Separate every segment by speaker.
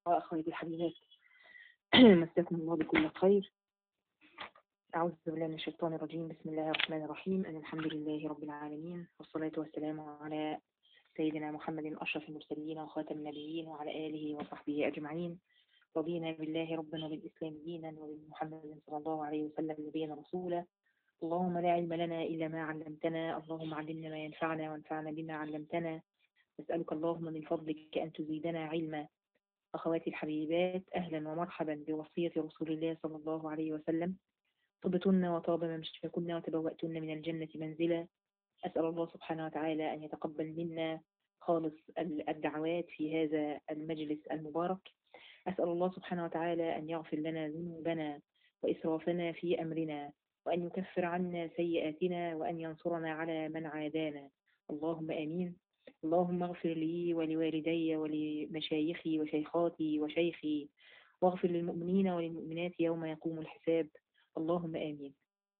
Speaker 1: أخواتي الحبيبات مساكم الله بكل خير أعوذ بالله من الشيطان الرجيم بسم الله الرحمن الرحيم أن الحمد لله رب العالمين والصلاة والسلام على سيدنا محمد أشرف المرسلين وخاتم النبيين وعلى آله وصحبه أجمعين رضينا بالله ربنا وبالإسلام دينا وبمحمد صلى الله عليه وسلم نبينا رسولا اللهم لا علم لنا إلا ما علمتنا اللهم علمنا ما ينفعنا وانفعنا بما علمتنا نسألك اللهم من فضلك أن تزيدنا علما أخواتي الحبيبات أهلا ومرحبا بوصية رسول الله صلى الله عليه وسلم طبتن وطاب ممشفكن وتبوأتن من الجنة منزلا أسأل الله سبحانه وتعالى أن يتقبل منا خالص الدعوات في هذا المجلس المبارك أسأل الله سبحانه وتعالى أن يغفر لنا ذنوبنا وإسرافنا في أمرنا وأن يكفر عنا سيئاتنا وأن ينصرنا على من عادانا اللهم آمين اللهم اغفر لي ولوالدي ولمشايخي وشيخاتي وشيخي واغفر للمؤمنين وللمؤمنات يوم يقوم الحساب اللهم آمين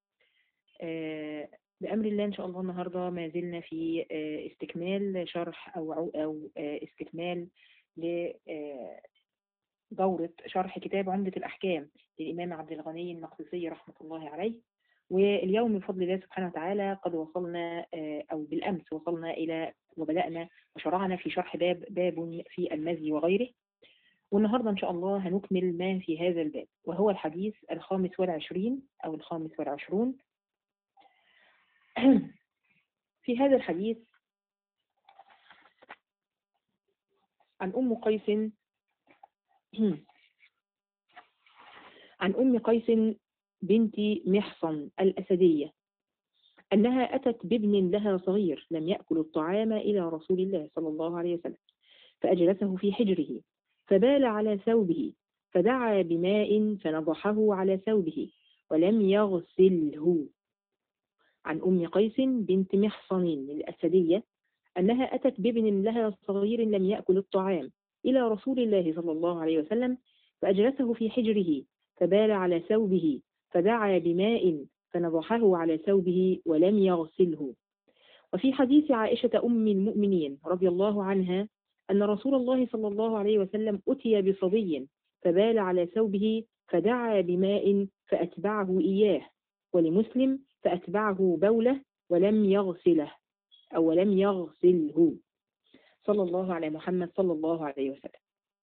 Speaker 1: آه بأمر الله إن شاء الله النهاردة ما زلنا في آه استكمال شرح أو, أو آه استكمال ل دورة شرح كتاب عمدة الأحكام للإمام عبد الغني المقدسي رحمة الله عليه واليوم بفضل الله سبحانه وتعالى قد وصلنا أو بالأمس وصلنا إلى وبدأنا وشرعنا في شرح باب باب في المزي وغيره والنهاردة إن شاء الله هنكمل ما في هذا الباب وهو الحديث الخامس والعشرين أو الخامس والعشرون في هذا الحديث عن أم قيس عن أم قيس بنت محصن الأسدية أنها أتت بابن لها صغير لم يأكل الطعام إلى رسول الله صلى الله عليه وسلم فأجلسه في حجره فبال على ثوبه فدعا بماء فنضحه على ثوبه ولم يغسله عن أم قيس بنت محصن الأسدية أنها أتت بابن لها صغير لم يأكل الطعام إلى رسول الله صلى الله عليه وسلم فأجلسه في حجره فبال على ثوبه فدعا بماء فنضحه على ثوبه ولم يغسله وفي حديث عائشة أم المؤمنين رضي الله عنها أن رسول الله صلى الله عليه وسلم أتي بصبي فبال على ثوبه فدعا بماء فأتبعه إياه ولمسلم فأتبعه بوله ولم يغسله أو لم يغسله صلى الله على محمد صلى الله عليه وسلم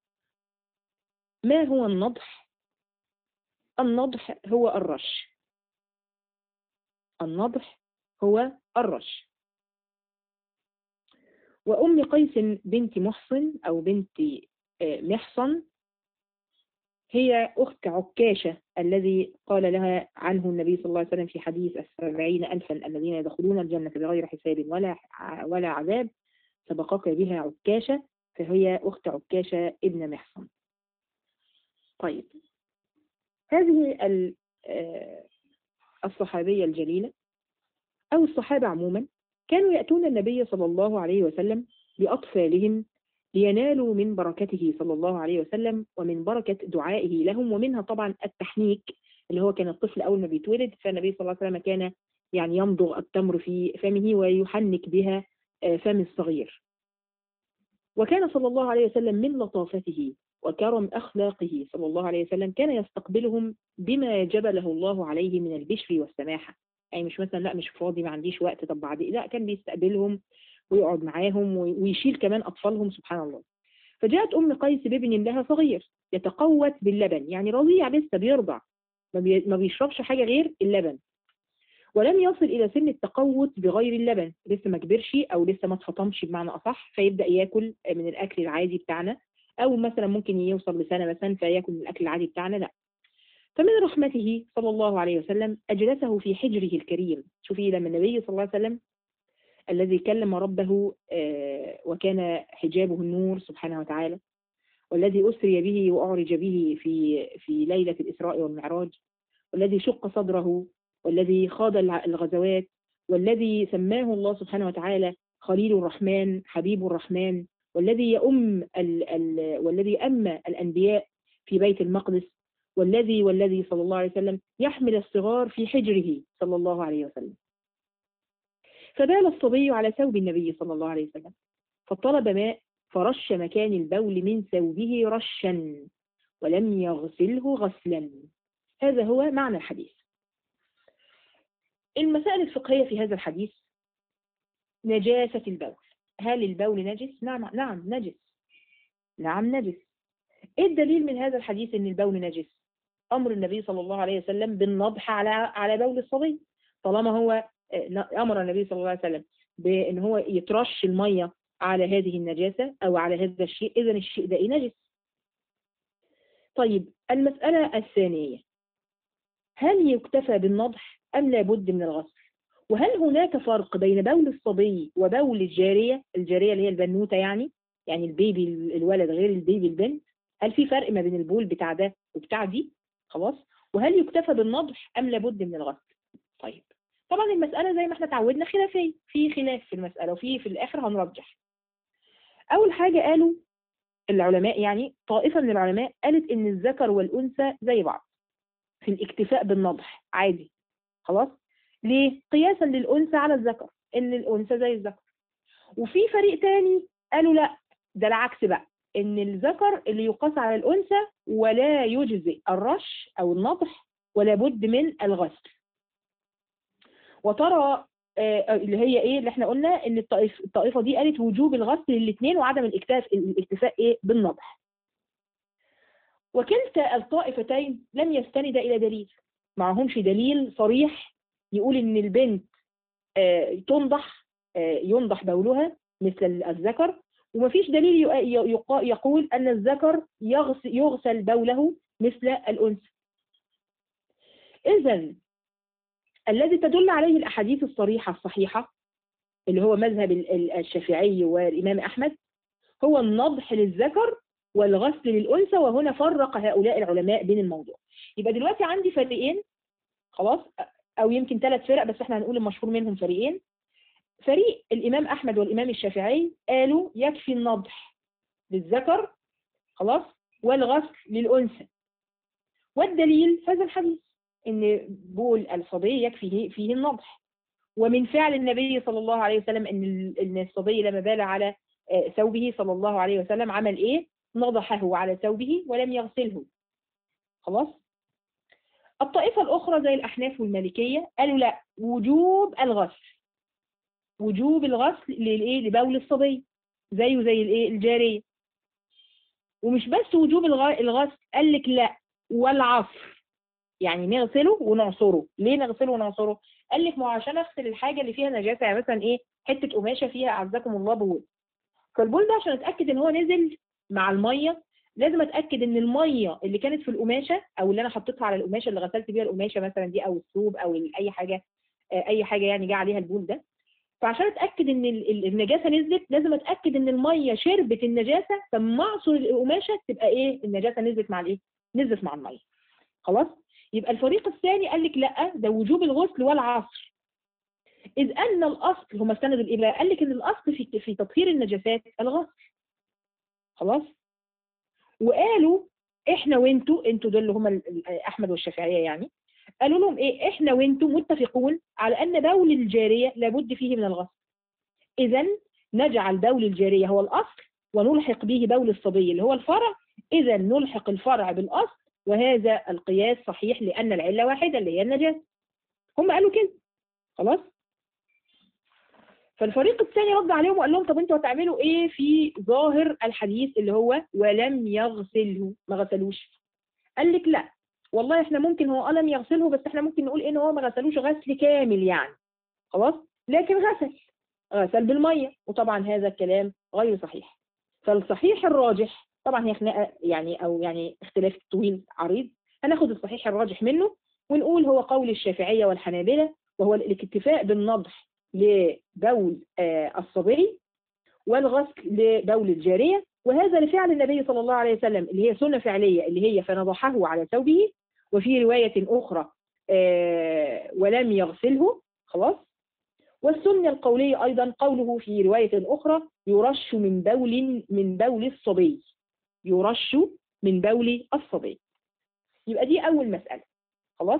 Speaker 1: ما هو النضح النضح هو الرش النضح هو الرش وأم قيس بنت محصن أو بنت محصن هي أخت عكاشة الذي قال لها عنه النبي صلى الله عليه وسلم في حديث السبعين ألفا الذين يدخلون الجنة بغير حساب ولا ولا عذاب سبقك بها عكاشة فهي أخت عكاشة ابن محصن طيب هذه الصحابية الجليلة أو الصحابة عموما كانوا يأتون النبي صلى الله عليه وسلم بأطفالهم لينالوا من بركته صلى الله عليه وسلم ومن بركة دعائه لهم ومنها طبعا التحنيك اللي هو كان الطفل أول ما بيتولد فالنبي صلى الله عليه وسلم كان يعني يمضغ التمر في فمه ويحنك بها فم الصغير وكان صلى الله عليه وسلم من لطافته وكرم أخلاقه صلى الله عليه وسلم كان يستقبلهم بما جبله الله عليه من البشر والسماحة يعني مش مثلا لا مش فاضي ما عنديش وقت طب بعد لا كان بيستقبلهم ويقعد معاهم ويشيل كمان أطفالهم سبحان الله فجاءت أم قيس بابن لها صغير يتقوت باللبن يعني رضيع لسه بيرضع ما بيشربش حاجة غير اللبن ولم يصل إلى سن التقوت بغير اللبن لسه ما كبرش أو لسه ما اتفطمش بمعنى أصح فيبدأ ياكل من الأكل العادي بتاعنا أو مثلا ممكن يوصل لسنة مثلا فياكل من الأكل العادي بتاعنا لا فمن رحمته صلى الله عليه وسلم أجلسه في حجره الكريم شوفي لما النبي صلى الله عليه وسلم الذي كلم ربه وكان حجابه النور سبحانه وتعالى والذي أسري به وأعرج به في في ليلة الإسراء والمعراج والذي شق صدره والذي خاض الغزوات والذي سماه الله سبحانه وتعالى خليل الرحمن حبيب الرحمن والذي يؤم ال ال والذي أم الأنبياء في بيت المقدس والذي والذي صلى الله عليه وسلم يحمل الصغار في حجره صلى الله عليه وسلم فبال الصبي على ثوب النبي صلى الله عليه وسلم فطلب ماء فرش مكان البول من ثوبه رشا ولم يغسله غسلا هذا هو معنى الحديث المسائل الفقهية في هذا الحديث نجاسة البول هل البول نجس؟ نعم نعم نجس نعم نجس ايه الدليل من هذا الحديث ان البول نجس امر النبي صلى الله عليه وسلم بالنضح على على بول الصبي طالما هو امر النبي صلى الله عليه وسلم بان هو يترش الميه على هذه النجاسه او على هذا الشيء اذا الشيء ده إيه نجس طيب المساله الثانيه هل يكتفى بالنضح ام لابد من الغسل وهل هناك فرق بين بول الصبي وبول الجاريه الجاريه اللي هي البنوته يعني يعني البيبي الولد غير البيبي البنت هل في فرق ما بين البول بتاع ده وبتاع دي خلاص وهل يكتفى بالنضح ام لابد من الغسل طيب طبعا المسألة زي ما احنا تعودنا خلافية في خلاف في المسألة وفي في الآخر هنرجح أول حاجة قالوا العلماء يعني طائفة من العلماء قالت إن الذكر والأنثى زي بعض في الاكتفاء بالنضح عادي خلاص ليه؟ قياسا للأنثى على الذكر إن الأنثى زي الذكر وفي فريق تاني قالوا لا ده العكس بقى إن الذكر اللي يقاس على الأنثى ولا يجزئ الرش أو النضح ولا بد من الغسل وترى اللي هي ايه اللي احنا قلنا ان الطائف الطائفه دي قالت وجوب الغسل للاثنين وعدم الاكتفاء الاكتفاء ايه بالنضح وكلتا الطائفتين لم يستند الى دليل معهمش دليل صريح يقول ان البنت تنضح ينضح بولها مثل الذكر ومفيش دليل يقول ان الذكر يغسل بوله مثل الانثى اذا الذي تدل عليه الأحاديث الصريحة الصحيحة اللي هو مذهب الشافعي والإمام أحمد هو النضح للذكر والغسل للأنثى وهنا فرق هؤلاء العلماء بين الموضوع يبقى دلوقتي عندي فريقين خلاص أو يمكن ثلاث فرق بس احنا هنقول المشهور منهم فريقين فريق الإمام أحمد والإمام الشافعي قالوا يكفي النضح للذكر خلاص والغسل للأنثى والدليل هذا الحديث ان بول الصبي يكفي فيه النضح ومن فعل النبي صلى الله عليه وسلم ان ان الصبي لما بال على ثوبه صلى الله عليه وسلم عمل ايه نضحه على ثوبه ولم يغسله خلاص الطائفة الأخرى زي الأحناف والمالكية قالوا لا وجوب الغسل وجوب الغسل للإيه لبول الصبي زيه زي الإيه الجارية ومش بس وجوب الغسل قال لك لا والعصر يعني نغسله ونعصره ليه نغسله ونعصره قال لك ما عشان اغسل الحاجه اللي فيها نجاسه يعني مثلا ايه حته قماشه فيها اعزكم الله بول فالبول ده عشان اتاكد ان هو نزل مع الميه لازم اتاكد ان الميه اللي كانت في القماشه او اللي انا حطيتها على القماشه اللي غسلت بيها القماشه مثلا دي او الثوب او اي حاجه اي حاجه يعني جه عليها البول ده فعشان اتاكد ان النجاسه نزلت لازم اتاكد ان الميه شربت النجاسه فلما اعصر القماشه تبقى ايه النجاسه نزلت مع الايه نزلت مع الميه خلاص يبقى الفريق الثاني قال لك لا ده وجوب الغسل والعصر إذ أن الأصل هم استندوا الإيه قال لك إن الأصل في في تطهير النجاسات الغسل خلاص وقالوا إحنا وأنتوا أنتوا دول اللي هم أحمد والشافعية يعني قالوا لهم إيه إحنا وأنتوا متفقون على أن بول الجارية لابد فيه من الغسل إذا نجعل بول الجارية هو الأصل ونلحق به بول الصبي اللي هو الفرع إذا نلحق الفرع بالأصل وهذا القياس صحيح لأن العلة واحدة اللي هي النجاسة هم قالوا كده خلاص فالفريق الثاني رد عليهم وقال لهم طب انتوا هتعملوا ايه في ظاهر الحديث اللي هو ولم يغسله ما غسلوش قال لك لا والله احنا ممكن هو لم يغسله بس احنا ممكن نقول ان هو ما غسلوش غسل كامل يعني خلاص لكن غسل غسل بالميه وطبعا هذا الكلام غير صحيح فالصحيح الراجح طبعا هي خناقه يعني او يعني اختلاف طويل عريض هناخد الصحيح الراجح منه ونقول هو قول الشافعيه والحنابله وهو الاكتفاء بالنضح لبول آه الصبي والغسل لبول الجاريه وهذا لفعل النبي صلى الله عليه وسلم اللي هي سنه فعليه اللي هي فنضحه على ثوبه وفي روايه اخرى آه ولم يغسله خلاص والسنة القولية أيضا قوله في رواية أخرى يرش من بول من بول الصبي يرش من بول الصبي يبقى دي أول مسألة خلاص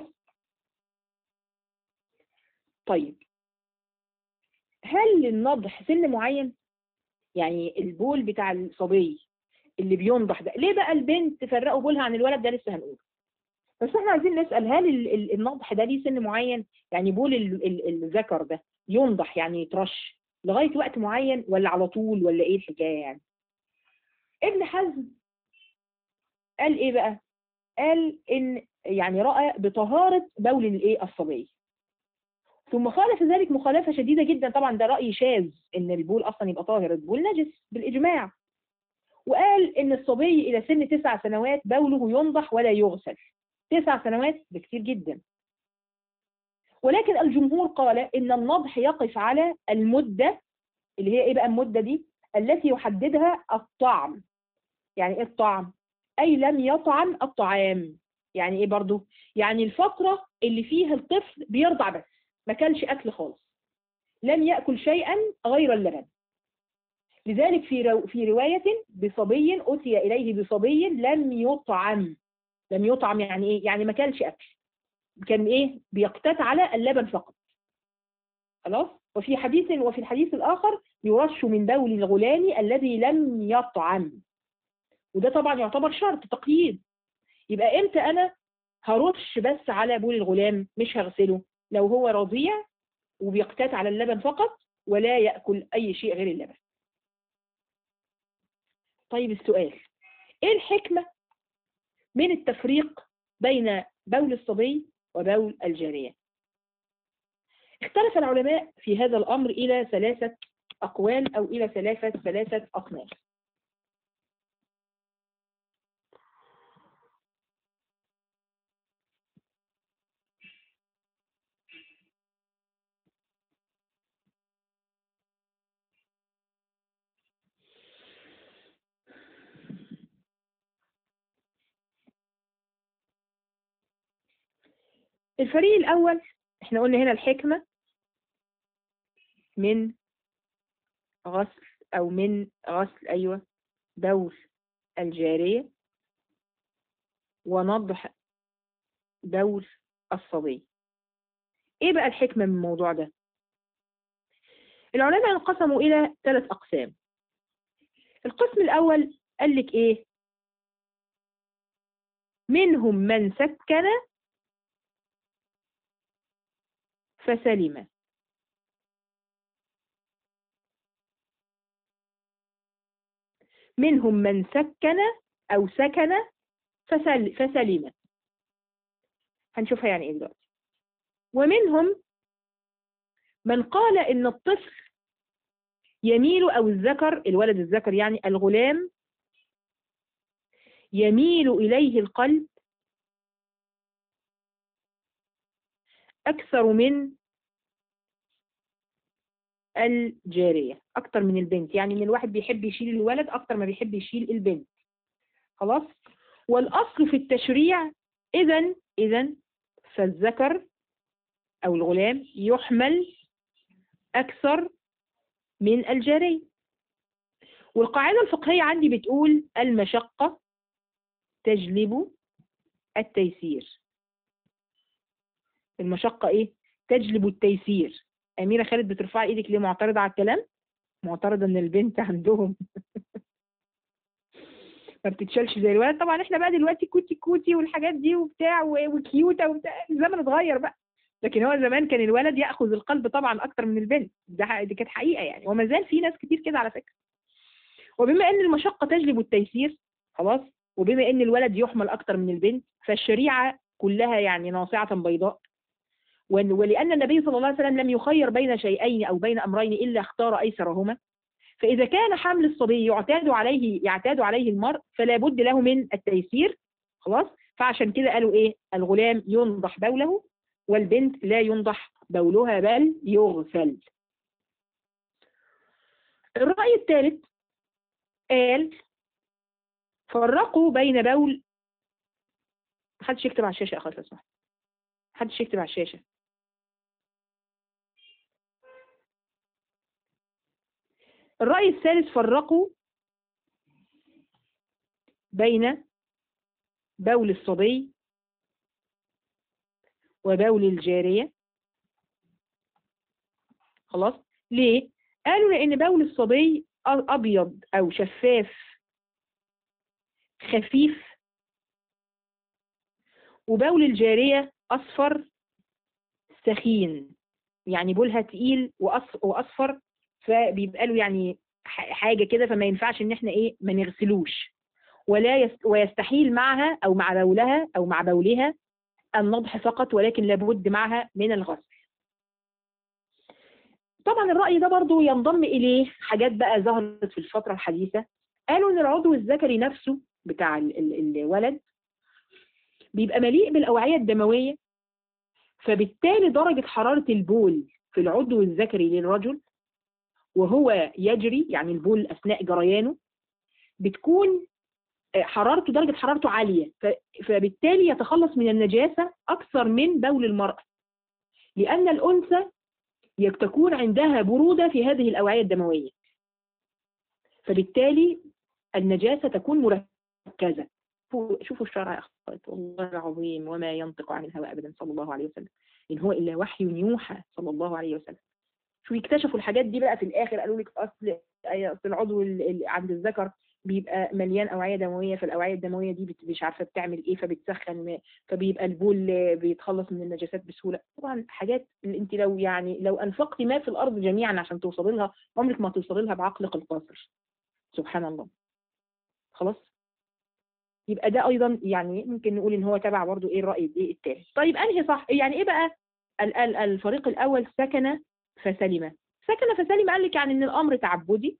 Speaker 1: طيب هل للنضح سن معين يعني البول بتاع الصبي اللي بينضح ده ليه بقى البنت فرقوا بولها عن الولد ده لسه هنقول بس احنا عايزين نسأل هل ال- ال- النضح ده ليه سن معين يعني بول ال- ال- الذكر ده ينضح يعني يترش لغاية وقت معين ولا على طول ولا ايه الحكاية يعني ابن حزم قال ايه بقى قال ان يعني رأى بطهارة بول الايه الصبي ثم خالف ذلك مخالفة شديدة جدا طبعا ده رأي شاذ ان البول اصلا يبقى طاهر البول نجس بالاجماع وقال ان الصبي الى سن تسع سنوات بوله ينضح ولا يغسل تسع سنوات بكتير جدا ولكن الجمهور قال ان النضح يقف على المدة اللي هي ايه بقى المدة دي التي يحددها الطعم يعني ايه الطعم اي لم يطعم الطعام يعني ايه برضو يعني الفترة اللي فيها الطفل بيرضع بس ما كانش اكل خالص لم يأكل شيئا غير اللبن لذلك في رو في رواية بصبي أتي إليه بصبي لم يطعم لم يطعم يعني إيه؟ يعني ما كانش أكل كان إيه بيقتات على اللبن فقط خلاص وفي حديث وفي الحديث الآخر يرش من بول الغلام الذي لم يطعم وده طبعا يعتبر شرط تقييد يبقى امتى انا هرش بس على بول الغلام مش هغسله لو هو رضيع وبيقتات على اللبن فقط ولا يأكل أي شيء غير اللبن طيب السؤال ايه الحكمة من التفريق بين بول الصبي وبول الجارية اختلف العلماء في هذا الأمر إلى ثلاثة أقوال أو إلى ثلاثة ثلاثة أقناع الفريق الأول احنا قلنا هنا الحكمة من غسل أو من غسل أيوة بول الجارية ونضح بول الصبي ايه بقى الحكمة من الموضوع ده العلماء انقسموا إلى ثلاث أقسام القسم الأول قال لك ايه منهم من سكن فسلم منهم من سكن أو سكن فسل فسلم هنشوفها يعني ايه دلوقتي ومنهم من قال ان الطفل يميل او الذكر الولد الذكر يعني الغلام يميل اليه القلب اكثر من الجارية اكتر من البنت يعني ان الواحد بيحب يشيل الولد اكتر ما بيحب يشيل البنت خلاص والاصل في التشريع اذا اذا فالذكر او الغلام يحمل اكثر من الجارية والقاعدة الفقهية عندي بتقول المشقة تجلب التيسير المشقة ايه تجلب التيسير أميرة خالد بترفعي ايدك ليه معترضة على الكلام معترضة ان البنت عندهم ما بتتشالش زي الولد طبعا احنا بقى دلوقتي كوتي كوتي والحاجات دي وبتاع وكيوتة وبتاع الزمن اتغير بقى لكن هو زمان كان الولد ياخذ القلب طبعا اكتر من البنت ده دي كانت حقيقه يعني وما زال في ناس كتير كده على فكره وبما ان المشقه تجلب التيسير خلاص وبما ان الولد يحمل اكتر من البنت فالشريعه كلها يعني ناصعه بيضاء ولان النبي صلى الله عليه وسلم لم يخير بين شيئين او بين امرين الا اختار ايسرهما فاذا كان حمل الصبي يعتاد عليه يعتاد عليه المرء فلا بد له من التيسير خلاص فعشان كده قالوا ايه الغلام ينضح بوله والبنت لا ينضح بولها بل يغسل الرأي الثالث قال فرقوا بين بول محدش يكتب على الشاشة أخذ اسمح محدش يكتب على الشاشة الرأي الثالث فرقوا بين بول الصبي وبول الجارية خلاص ليه؟ قالوا لأن بول الصبي أبيض أو شفاف خفيف وبول الجارية أصفر سخين يعني بولها تقيل وأصفر فبيبقى له يعني حاجة كده فما ينفعش إن إحنا إيه ما نغسلوش ولا يست ويستحيل معها أو مع بولها أو مع بولها النضح فقط ولكن لابد معها من الغسل طبعا الرأي ده برضو ينضم إليه حاجات بقى ظهرت في الفترة الحديثة قالوا إن العضو الذكري نفسه بتاع الولد بيبقى مليء بالأوعية الدموية فبالتالي درجة حرارة البول في العضو الذكري للرجل وهو يجري يعني البول أثناء جريانه بتكون حرارته درجة حرارته عالية فبالتالي يتخلص من النجاسة أكثر من بول المرأة لأن الأنثى تكون عندها برودة في هذه الأوعية الدموية فبالتالي النجاسة تكون مركزة شوفوا الشرع يا أخوات والله العظيم وما ينطق عن الهوى أبدا صلى الله عليه وسلم إن هو إلا وحي يوحى صلى الله عليه وسلم شو اكتشفوا الحاجات دي بقى في الآخر قالوا لك أصل أصل العضو عند الذكر بيبقى مليان أوعية دموية فالأوعية الدموية دي مش عارفة بتعمل إيه فبتسخن فبيبقى البول بيتخلص من النجاسات بسهولة طبعا حاجات اللي أنت لو يعني لو أنفقتي ما في الأرض جميعا عشان توصلي لها عمرك ما توصلي لها بعقلك القاصر سبحان الله خلاص يبقى ده ايضا يعني ممكن نقول ان هو تبع برضو ايه الراي ايه الثالث طيب انهي صح يعني ايه بقى الفريق الاول سكن فسلم سكن فسلم قال لك يعني ان الامر تعبدي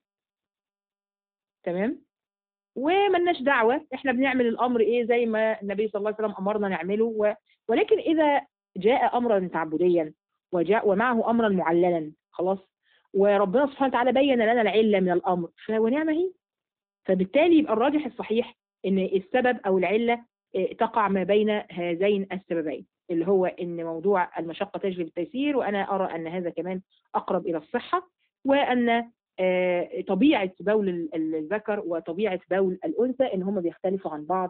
Speaker 1: تمام وملناش دعوه احنا بنعمل الامر ايه زي ما النبي صلى الله عليه وسلم امرنا نعمله و... ولكن اذا جاء امرا تعبديا وجاء ومعه امرا معللا خلاص وربنا سبحانه وتعالى بين لنا العله من الامر فونعم هي فبالتالي يبقى الراجح الصحيح ان السبب او العله تقع ما بين هذين السببين اللي هو ان موضوع المشقه تجلب التيسير وانا ارى ان هذا كمان اقرب الى الصحه وان طبيعه بول الذكر وطبيعه بول الانثى ان هم بيختلفوا عن بعض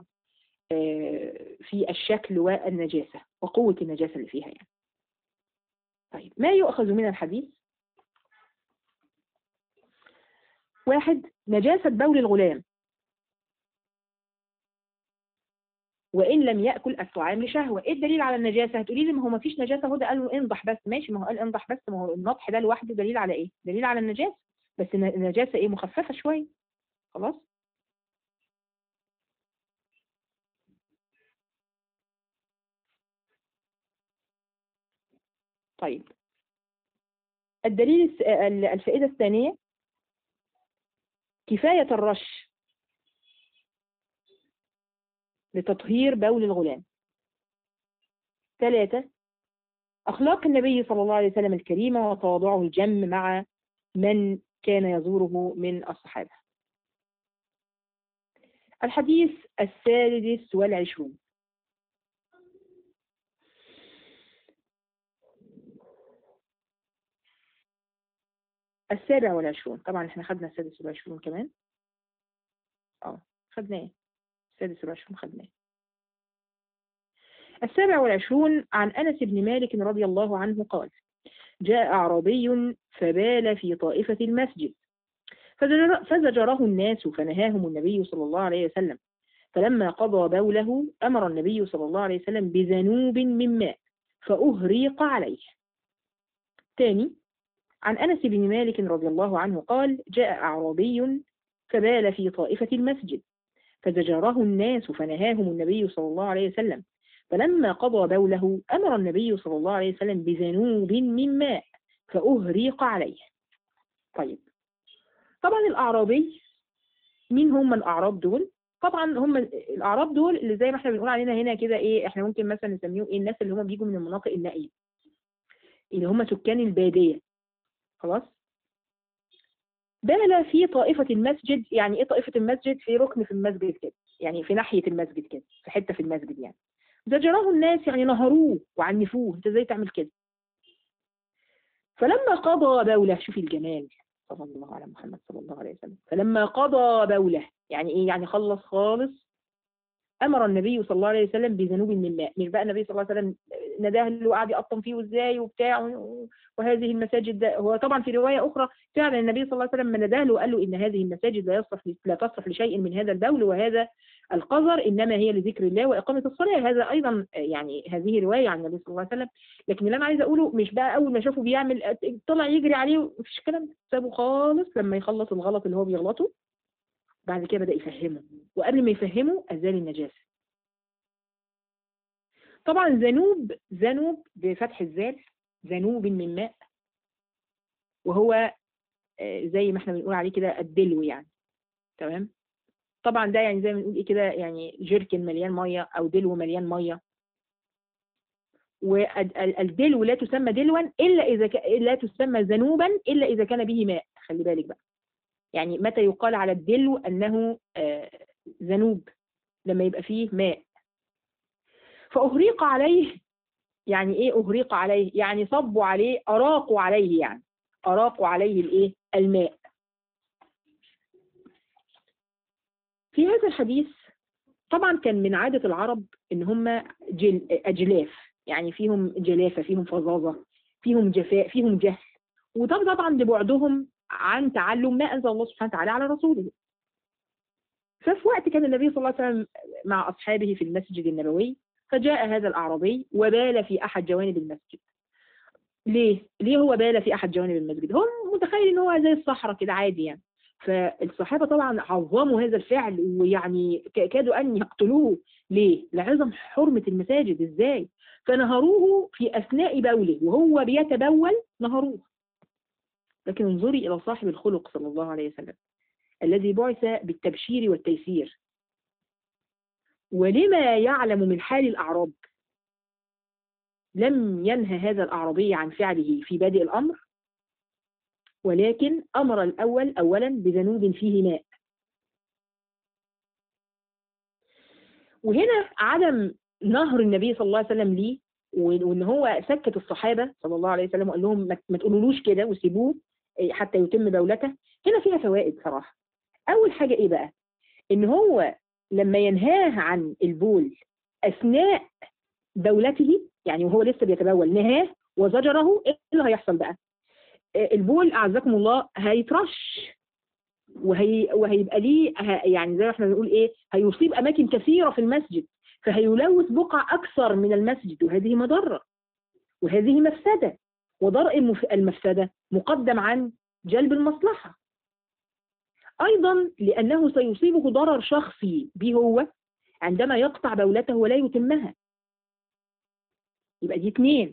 Speaker 1: في الشكل والنجاسه وقوه النجاسه اللي فيها يعني. طيب ما يؤخذ من الحديث؟ واحد نجاسه بول الغلام وإن لم يأكل الطعام لشهوة إيه الدليل على النجاسة هتقولي لي ما هو ما فيش نجاسة هو ده قال له انضح بس ماشي ما هو قال انضح بس ما هو النضح ده لوحده دليل على إيه دليل على النجاسة بس النجاسة إيه مخففة شوية خلاص طيب الدليل الفائدة الثانية كفاية الرش لتطهير بول الغلام ثلاثة أخلاق النبي صلى الله عليه وسلم الكريمة وتواضعه الجم مع من كان يزوره من الصحابة الحديث السادس والعشرون السابع والعشرون طبعا احنا خدنا السادس والعشرون كمان اه خدناه السادس والعشرون خدناه السابع والعشرون عن أنس بن مالك رضي الله عنه قال جاء أعرابي فبال في طائفة المسجد فزجر فزجره الناس فنهاهم النبي صلى الله عليه وسلم فلما قضى بوله أمر النبي صلى الله عليه وسلم بذنوب من ماء فأهريق عليه ثاني عن أنس بن مالك رضي الله عنه قال جاء أعرابي فبال في طائفة المسجد فزجره الناس فنهاهم النبي صلى الله عليه وسلم فلما قضى بوله أمر النبي صلى الله عليه وسلم بذنوب من ماء فأهريق عليه طيب طبعا الأعرابي مين هم الأعراب دول طبعا هم الأعراب دول اللي زي ما احنا بنقول علينا هنا كده ايه احنا ممكن مثلا نسميهم ايه الناس اللي هم بيجوا من المناطق النائية اللي هم سكان البادية خلاص بال في طائفة المسجد يعني ايه طائفة المسجد في ركن في المسجد كده يعني في ناحية المسجد كده في حتة في المسجد يعني زجره الناس يعني نهروه وعنفوه انت ازاي تعمل كده فلما قضى بوله شوفي الجمال صلى الله على محمد صلى الله عليه وسلم فلما قضى بوله يعني ايه يعني خلص خالص امر النبي صلى الله عليه وسلم بذنوب من ماء مش بقى النبي صلى الله عليه وسلم نداه له وقعد يقطم فيه وازاي وبتاع و- وهذه المساجد ده هو طبعا في روايه اخرى فعلا النبي صلى الله عليه وسلم نداه له وقال له ان هذه المساجد لا يصلح لا تصلح لشيء من هذا البول وهذا القذر انما هي لذكر الله واقامه الصلاه هذا ايضا يعني هذه روايه عن النبي صلى الله عليه وسلم لكن اللي انا عايزه اقوله مش بقى اول ما شافه بيعمل طلع يجري عليه مفيش الكلام ده سابه خالص لما يخلص الغلط اللي هو بيغلطه بعد كده بدأ يفهمه وقبل ما يفهمه أزال النجاسة طبعا ذنوب ذنوب بفتح الزال ذنوب من ماء وهو آه، زي ما احنا بنقول عليه كده الدلو يعني تمام طبعا ده يعني زي ما بنقول ايه كده يعني جيركن مليان ميه او دلو مليان ميه والدلو لا تسمى دلوا الا اذا ك... لا تسمى ذنوبا الا اذا كان به ماء خلي بالك بقى يعني متى يقال على الدلو أنه آه، ذنوب لما يبقى فيه ماء فأهريق عليه يعني إيه أهريق عليه يعني صبوا عليه أراقوا عليه يعني أراقوا عليه الإيه الماء في هذا الحديث طبعا كان من عادة العرب إن هم جل أجلاف يعني فيهم جلافة فيهم فظاظة فيهم جفاء فيهم جهل وده طبعا لبعدهم عن تعلم ما أنزل الله سبحانه وتعالى على رسوله ففي وقت كان النبي صلى الله عليه وسلم مع أصحابه في المسجد النبوي فجاء هذا الأعرابي وبال في أحد جوانب المسجد ليه؟ ليه هو بال في أحد جوانب المسجد؟ هو متخيل إن هو زي الصحراء كده عادي يعني فالصحابة طبعا عظموا هذا الفعل ويعني ك- كادوا أن يقتلوه ليه؟ لعظم حرمة المساجد إزاي؟ فنهروه في أثناء بوله وهو بيتبول نهروه لكن انظري إلى صاحب الخلق صلى الله عليه وسلم الذي بعث بالتبشير والتيسير ولما يعلم من حال الأعراب لم ينهى هذا الأعرابي عن فعله في بادئ الأمر ولكن أمر الأول أولا بذنوب فيه ماء وهنا عدم نهر النبي صلى الله عليه وسلم ليه وان هو سكت الصحابه صلى الله عليه وسلم وقال لهم ما- ما تقولولوش كده وسيبوه إيه، حتى يتم بولته هنا فيها فوائد صراحه اول حاجه ايه بقى ان هو لما ينهاه عن البول اثناء بولته يعني وهو لسه بيتبول نهاه وزجره ايه اللي هيحصل بقى آه، البول اعزكم الله هيترش وهي وهيبقى ليه ه- يعني زي ما احنا بنقول ايه هيصيب اماكن كثيره في المسجد فهيلوث بقع اكثر من المسجد وهذه مضره وهذه مفسده ودرء المف- المفسده مقدم عن جلب المصلحه ايضا لانه سيصيبه ضرر شخصي به هو عندما يقطع بولته ولا يتمها يبقى دي اثنين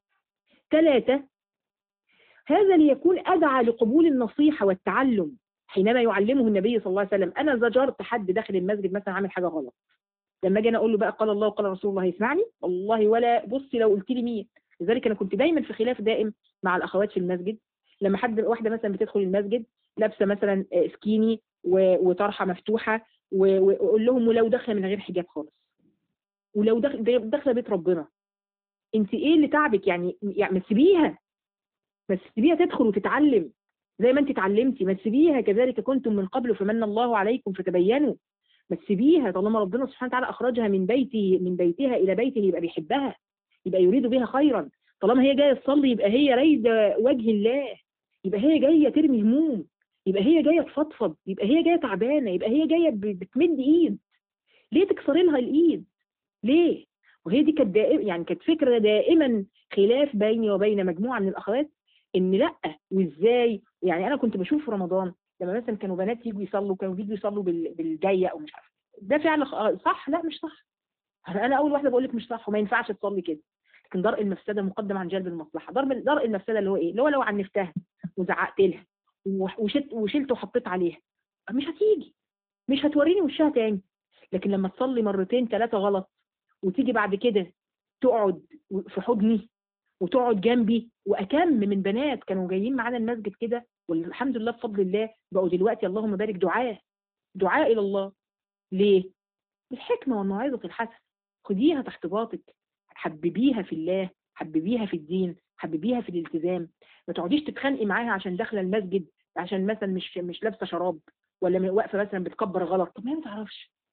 Speaker 1: ثلاثة هذا ليكون أدعى لقبول النصيحة والتعلم حينما يعلمه النبي صلى الله عليه وسلم أنا زجرت حد داخل المسجد مثلا عامل حاجة غلط لما اجي انا اقول له بقى قال الله وقال رسول الله هيسمعني والله ولا بصي لو قلت لي مين لذلك انا كنت دايما في خلاف دائم مع الاخوات في المسجد لما حد واحده مثلا بتدخل المسجد لابسه مثلا آه، سكيني و- وطرحه مفتوحه و- واقول لهم ولو داخله من غير حجاب خالص ولو داخل- داخله بيت ربنا انت ايه اللي تعبك يعني يعني ما تسيبيها ما تسيبيها تدخل وتتعلم زي ما انت اتعلمتي ما تسيبيها كذلك كنتم من قبل فمن الله عليكم فتبينوا ما تسيبيها طالما ربنا سبحانه وتعالى اخرجها من بيته من بيتها الى بيته يبقى بيحبها يبقى يريد بها خيرا طالما هي جايه تصلي يبقى هي رايده وجه الله يبقى هي جايه ترمي هموم يبقى هي جايه تفضفض يبقى هي جايه تعبانه يبقى هي جايه ب- بتمد ايد ليه تكسري لها الايد ليه وهي دي كانت دائما يعني كانت فكره دائما خلاف بيني وبين مجموعه من الاخوات ان لا وازاي يعني انا كنت بشوف في رمضان لما مثلا كانوا بنات يجوا يصلوا كانوا بيجوا يصلوا بال- بالجايه او مش عارفه ده فعل خ- صح لا مش صح انا اول واحده بقول لك مش صح وما ينفعش تصلي كده لكن درء المفسده مقدم عن جلب المصلحه درء درء المفسده اللي هو ايه اللي هو لو عنفتها وزعقت لها وح- وشلت وشلت وحطيت عليها مش هتيجي مش هتوريني وشها تاني لكن لما تصلي مرتين ثلاثه غلط وتيجي بعد كده تقعد في حضني وتقعد جنبي واكم من بنات كانوا جايين معانا المسجد كده والحمد لله بفضل الله بقوا دلوقتي اللهم بارك دعاء دعاء الى الله ليه؟ بالحكمه والموعظه الحسنه خديها تحت باطك حببيها في الله حببيها في الدين حببيها في الالتزام ما تقعديش تتخانقي معاها عشان داخله المسجد عشان مثلا مش مش لابسه شراب ولا م- واقفه مثلا بتكبر غلط طب ما هي ما تعرفش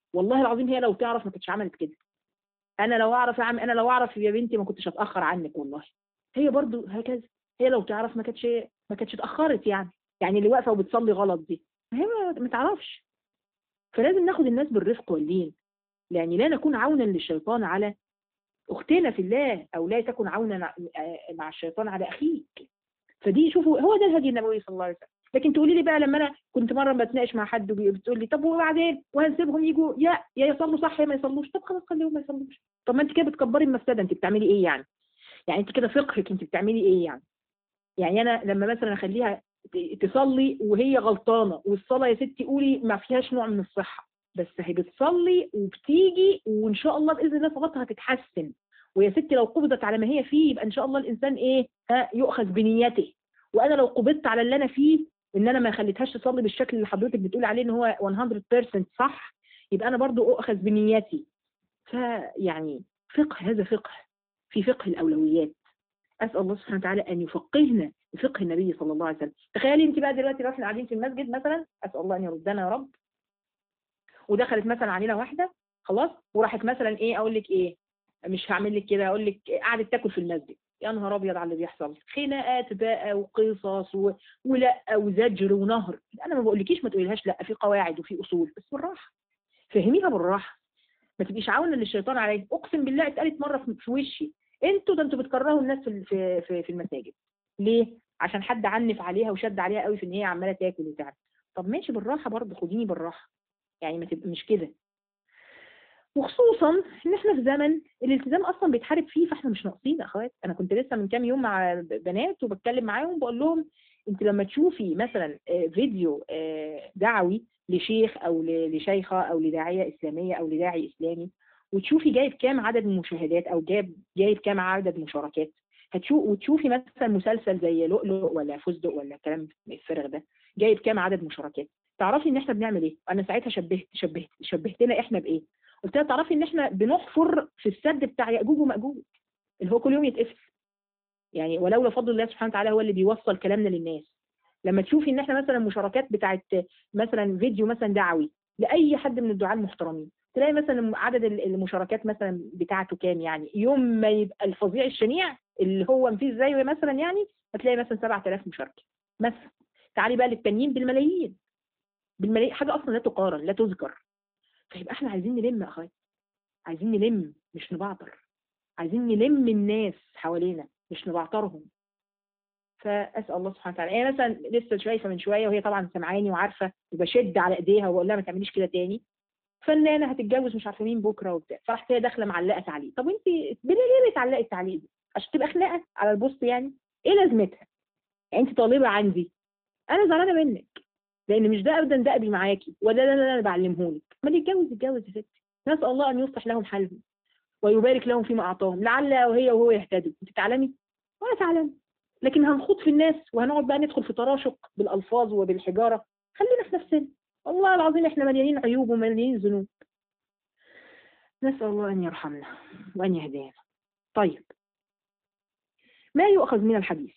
Speaker 1: والله العظيم هي لو تعرف ما كانتش عملت كده انا لو اعرف يا عم انا لو اعرف يا بنتي ما كنتش اتاخر عنك والله هي برضو هكذا هي لو تعرف ما كانتش ما كانتش اتاخرت يعني يعني اللي واقفه وبتصلي غلط دي هي ما, ما تعرفش فلازم ناخد الناس بالرفق واللين يعني لا نكون عونا للشيطان على اختنا في الله او لا تكن عونا مع الشيطان على اخيك فدي شوفوا هو ده الهدي النبوي صلى الله عليه وسلم لكن تقولي لي بقى لما انا كنت مره بتناقش مع حد بتقول لي طب وبعدين وهنسيبهم يجوا يا يا يصلوا صح يا ما يصلوش طب خلاص خليهم ما يصلوش طب ما انت كده بتكبري المفسده انت بتعملي ايه يعني يعني انت كده فقهك انت بتعملي ايه يعني يعني انا لما مثلا اخليها تصلي وهي غلطانه والصلاه يا ستي قولي ما فيهاش نوع من الصحه بس هي بتصلي وبتيجي وان شاء الله باذن الله صلاتها هتتحسن ويا ستي لو قبضت على ما هي فيه يبقى ان شاء الله الانسان ايه ها يؤخذ بنيته وانا لو قبضت على اللي انا فيه ان انا ما خليتهاش تصلي بالشكل اللي حضرتك بتقول عليه ان هو 100% صح يبقى انا برضو اؤخذ بنياتي فيعني فقه هذا فقه في فقه الاولويات اسال الله سبحانه وتعالى ان يفقهنا بفقه النبي صلى الله عليه وسلم تخيلي انت بقى دلوقتي لو احنا قاعدين في المسجد مثلا اسال الله ان يردنا يا رب ودخلت مثلا علينا واحده خلاص وراحت مثلا ايه اقول لك ايه مش هعمل لك كده اقول لك قعدت تاكل في المسجد يا نهار ابيض على اللي بيحصل خناقات بقى وقصص و... ولا وزجر ونهر انا ما بقولكيش ما تقوليلهاش لا في قواعد وفي اصول بس بالراحه فهميها بالراحه ما تبقيش عاونه للشيطان عليه اقسم بالله اتقالت مره في وشي انتوا ده انتوا بتكرهوا الناس في في في المساجد ليه عشان حد عنف عليها وشد عليها قوي في ان هي عماله تاكل وتعمل طب ماشي بالراحه برضه خديني بالراحه يعني ما تبقى مش كده وخصوصا ان احنا في زمن الالتزام اصلا بيتحارب فيه فاحنا مش ناقصين يا اخوات انا كنت لسه من كام يوم مع بنات وبتكلم معاهم بقول لهم انت لما تشوفي مثلا فيديو دعوي لشيخ او لشيخه او لداعيه اسلاميه او لداعي اسلامي وتشوفي جايب كام عدد المشاهدات او جايب جايب كام عدد مشاركات هتشوف وتشوفي مثلا مسلسل زي لؤلؤ ولا فستق ولا الكلام الفارغ ده جايب كام عدد مشاركات تعرفي ان احنا بنعمل ايه انا ساعتها شبهت شبهت شبهتنا احنا بايه قلت لها تعرفي ان احنا بنحفر في السد بتاع ياجوج وماجوج اللي هو كل يوم يتقفل يعني ولولا فضل الله سبحانه وتعالى هو اللي بيوصل كلامنا للناس لما تشوفي ان احنا مثلا مشاركات بتاعت مثلا فيديو مثلا دعوي لاي حد من الدعاة المحترمين تلاقي مثلا عدد المشاركات مثلا بتاعته كام يعني يوم ما يبقى الفظيع الشنيع اللي هو مفيش زيه مثلا يعني هتلاقي مثلا 7000 مشاركه مثلا تعالي بقى للتانيين بالملايين بالملايين حاجه اصلا لا تقارن لا تذكر فيبقى احنا عايزين نلم يا اخوات عايزين نلم مش نبعتر عايزين نلم الناس حوالينا مش نبعترهم فاسال الله سبحانه وتعالى يعني مثلا لسه شايفه من شويه وهي طبعا سامعاني وعارفه وبشد على ايديها وبقول لها ما تعمليش كده تاني فنانه هتتجوز مش عارفه مين بكره وبتاع فراحت هي داخله معلقه تعليق طب انت ليه بتعلقي التعليق دي عشان تبقى خناقه على البوست يعني ايه لازمتها يعني انت طالبه عندي انا زعلانه منك لان مش ده ابدا ده ابي معاكي ولا ده اللي انا بعلمهولك ما يتجوز يتجوز يا ستي نسال الله ان يصلح لهم حالهم ويبارك لهم فيما اعطاهم لعل وهي وهو يهتدوا انت تعلمي ولا تعلمي لكن هنخوض في الناس وهنقعد بقى ندخل في تراشق بالالفاظ وبالحجاره خلينا في نفسنا والله العظيم احنا مليانين عيوب ومليانين ذنوب نسال الله ان يرحمنا وان يهدينا طيب ما يؤخذ من الحديث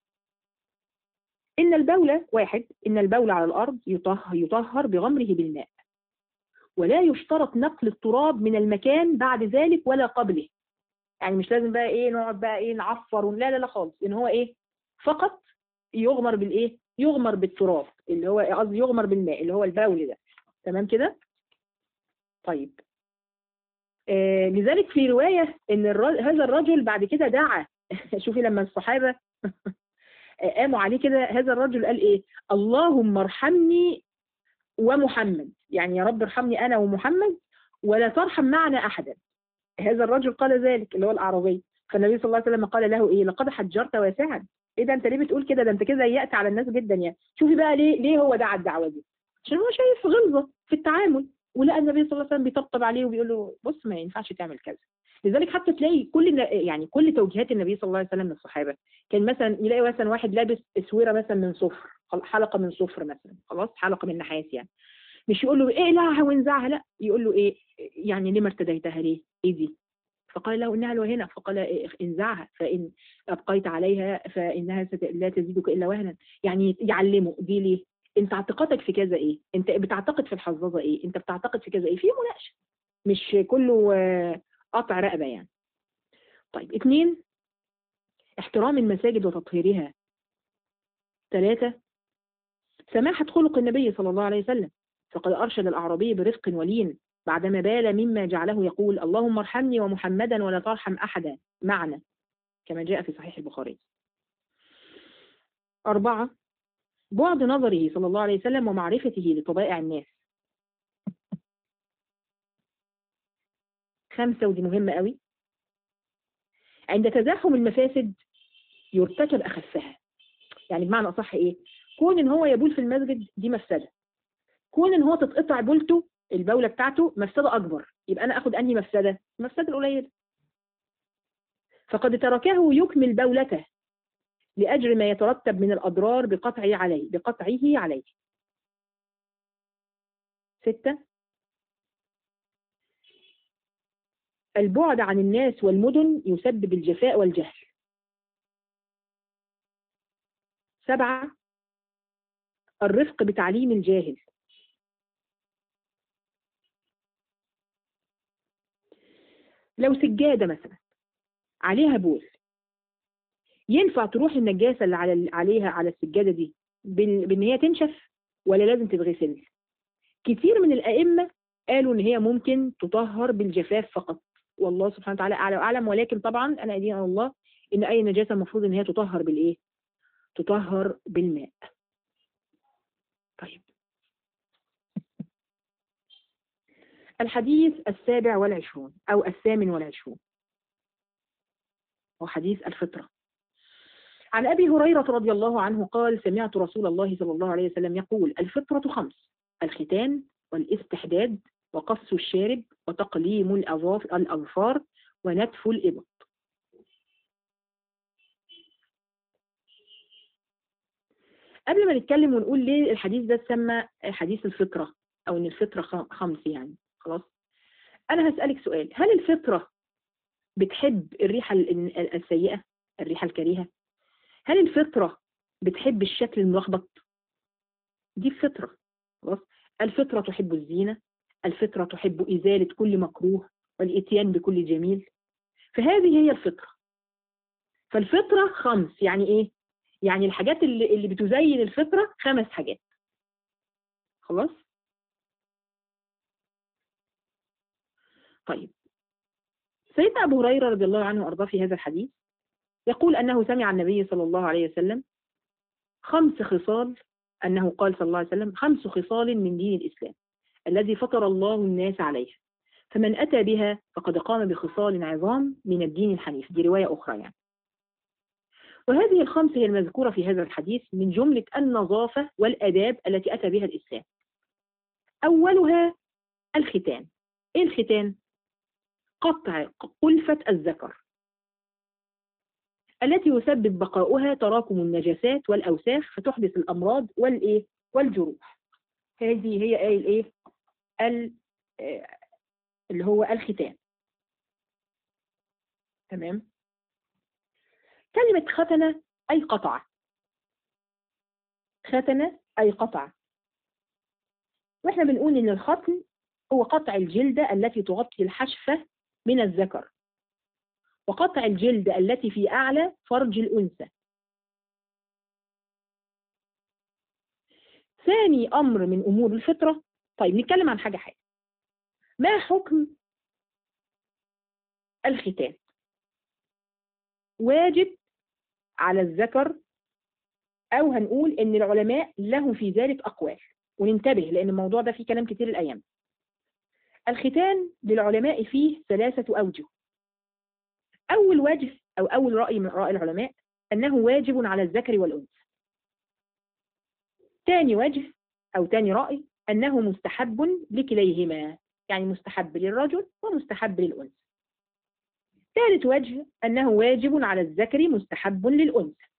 Speaker 1: إن البول واحد إن البول على الأرض يطهر, يطهر بغمره بالماء ولا يشترط نقل التراب من المكان بعد ذلك ولا قبله يعني مش لازم بقى ايه نقعد بقى ايه نعفر لا لا لا خالص ان هو ايه فقط يغمر بالايه يغمر بالتراب اللي هو قصدي يغمر بالماء اللي هو البول ده تمام كده طيب آه لذلك في رواية ان هذا الرجل بعد كده دعا شوفي لما الصحابة قاموا عليه كده هذا الرجل قال ايه اللهم ارحمني ومحمد يعني يا رب ارحمني انا ومحمد ولا ترحم معنا احدا هذا الرجل قال ذلك اللي هو الاعرابي فالنبي صلى الله عليه وسلم قال له ايه لقد حجرت واسعا ايه ده انت ليه بتقول كده ده انت كده ضيقت على الناس جدا يعني شوفي بقى ليه ليه هو دعا الدعوه دي عشان هو شايف غلظه في التعامل ولقى النبي صلى الله عليه وسلم بيطبطب عليه وبيقول له بص ما ينفعش تعمل كذا لذلك حتى تلاقي كل يعني كل توجيهات النبي صلى الله عليه وسلم للصحابه كان مثلا يلاقي مثلا واحد لابس اسوره مثلا من صفر حلقه من صفر مثلا خلاص حلقه من نحاس يعني مش يقول له ايه لا وانزعها لا يقول له ايه يعني ليه ما ارتديتها ليه ايه دي فقال له انها الوهنه فقال إيه انزعها فان ابقيت عليها فانها لا تزيدك الا وهنا يعني يعلمه دي ليه انت اعتقادك في كذا ايه انت بتعتقد في الحظاظه ايه انت بتعتقد في كذا ايه في مناقشه مش كله آه، قطع رقبه يعني طيب اثنين احترام المساجد وتطهيرها ثلاثة سماحة خلق النبي صلى الله عليه وسلم فقد أرشد الأعرابي برفق ولين بعدما بال مما جعله يقول اللهم ارحمني ومحمدا ولا ترحم أحدا معنا كما جاء في صحيح البخاري أربعة بعد نظره صلى الله عليه وسلم ومعرفته لطبائع الناس خمسة ودي مهمة قوي عند تزاحم المفاسد يرتكب أخفها يعني بمعنى أصح إيه كون إن هو يبول في المسجد دي مفسدة كون إن هو تتقطع بولته البولة بتاعته مفسدة أكبر يبقى أنا أخد أنهي مفسدة المفسدة القليلة فقد تركه يكمل بولته لأجل ما يترتب من الأضرار بقطعه عليه بقطعه عليه ستة البعد عن الناس والمدن يسبب الجفاء والجهل سبعة الرفق بتعليم الجاهل لو سجادة مثلا عليها بول ينفع تروح النجاسة اللي على عليها على السجادة دي بال- بإن هي تنشف ولا لازم تتغسل كتير من الأئمة قالوا إن هي ممكن تطهر بالجفاف فقط والله سبحانه وتعالى أعلى وأعلم ولكن طبعا أنا أدين على الله إن أي نجاسة المفروض إن هي تطهر بالإيه؟ تطهر بالماء طيب الحديث السابع والعشرون أو الثامن والعشرون هو حديث الفطرة عن أبي هريرة رضي الله عنه قال سمعت رسول الله صلى الله عليه وسلم يقول الفطرة خمس الختان والاستحداد وقص الشارب وتقليم الأظاف- الأظفار ونتف الإبط قبل ما نتكلم ونقول ليه الحديث ده اتسمى حديث الفطرة أو إن الفطرة خ- خمس يعني خلاص أنا هسألك سؤال هل الفطرة بتحب الريحة ال- ال- السيئة الريحة الكريهة هل الفطرة بتحب الشكل الملخبط دي الفطرة خلاص الفطرة تحب الزينة الفطرة تحب إزالة كل مكروه والإتيان بكل جميل فهذه هي الفطرة فالفطرة خمس يعني إيه؟ يعني الحاجات اللي, اللي بتزين الفطرة خمس حاجات خلاص؟ طيب سيدنا أبو هريرة رضي الله عنه وأرضاه في هذا الحديث يقول أنه سمع النبي صلى الله عليه وسلم خمس خصال أنه قال صلى الله عليه وسلم خمس خصال من دين الإسلام الذي فطر الله الناس عليه فمن أتى بها فقد قام بخصال عظام من الدين الحنيف دي رواية أخرى يعني وهذه الخمس هي المذكورة في هذا الحديث من جملة النظافة والأداب التي أتى بها الإسلام أولها الختان إيه الختان؟ قطع قلفة الذكر التي يسبب بقاؤها تراكم النجاسات والأوساخ فتحدث الأمراض والإيه؟ والجروح هذه هي آية الإيه؟ ال- آه، اللي هو الختان تمام كلمة ختنة أي قطع ختنة أي قطع وإحنا بنقول إن الختن هو قطع الجلدة التي تغطي الحشفة من الذكر وقطع الجلد التي في أعلى فرج الأنثى ثاني أمر من أمور الفطرة طيب نتكلم عن حاجة حاجة ما حكم الختان واجب على الذكر أو هنقول إن العلماء لهم في ذلك أقوال وننتبه لأن الموضوع ده فيه كلام كتير الأيام الختان للعلماء فيه ثلاثة أوجه أول وجه أو أول رأي من رأي العلماء أنه واجب على الذكر والأنثى ثاني وجه أو ثاني رأي أنه مستحب لكليهما يعني مستحب للرجل ومستحب للأنثى ثالث وجه أنه واجب على الذكر مستحب للأنثى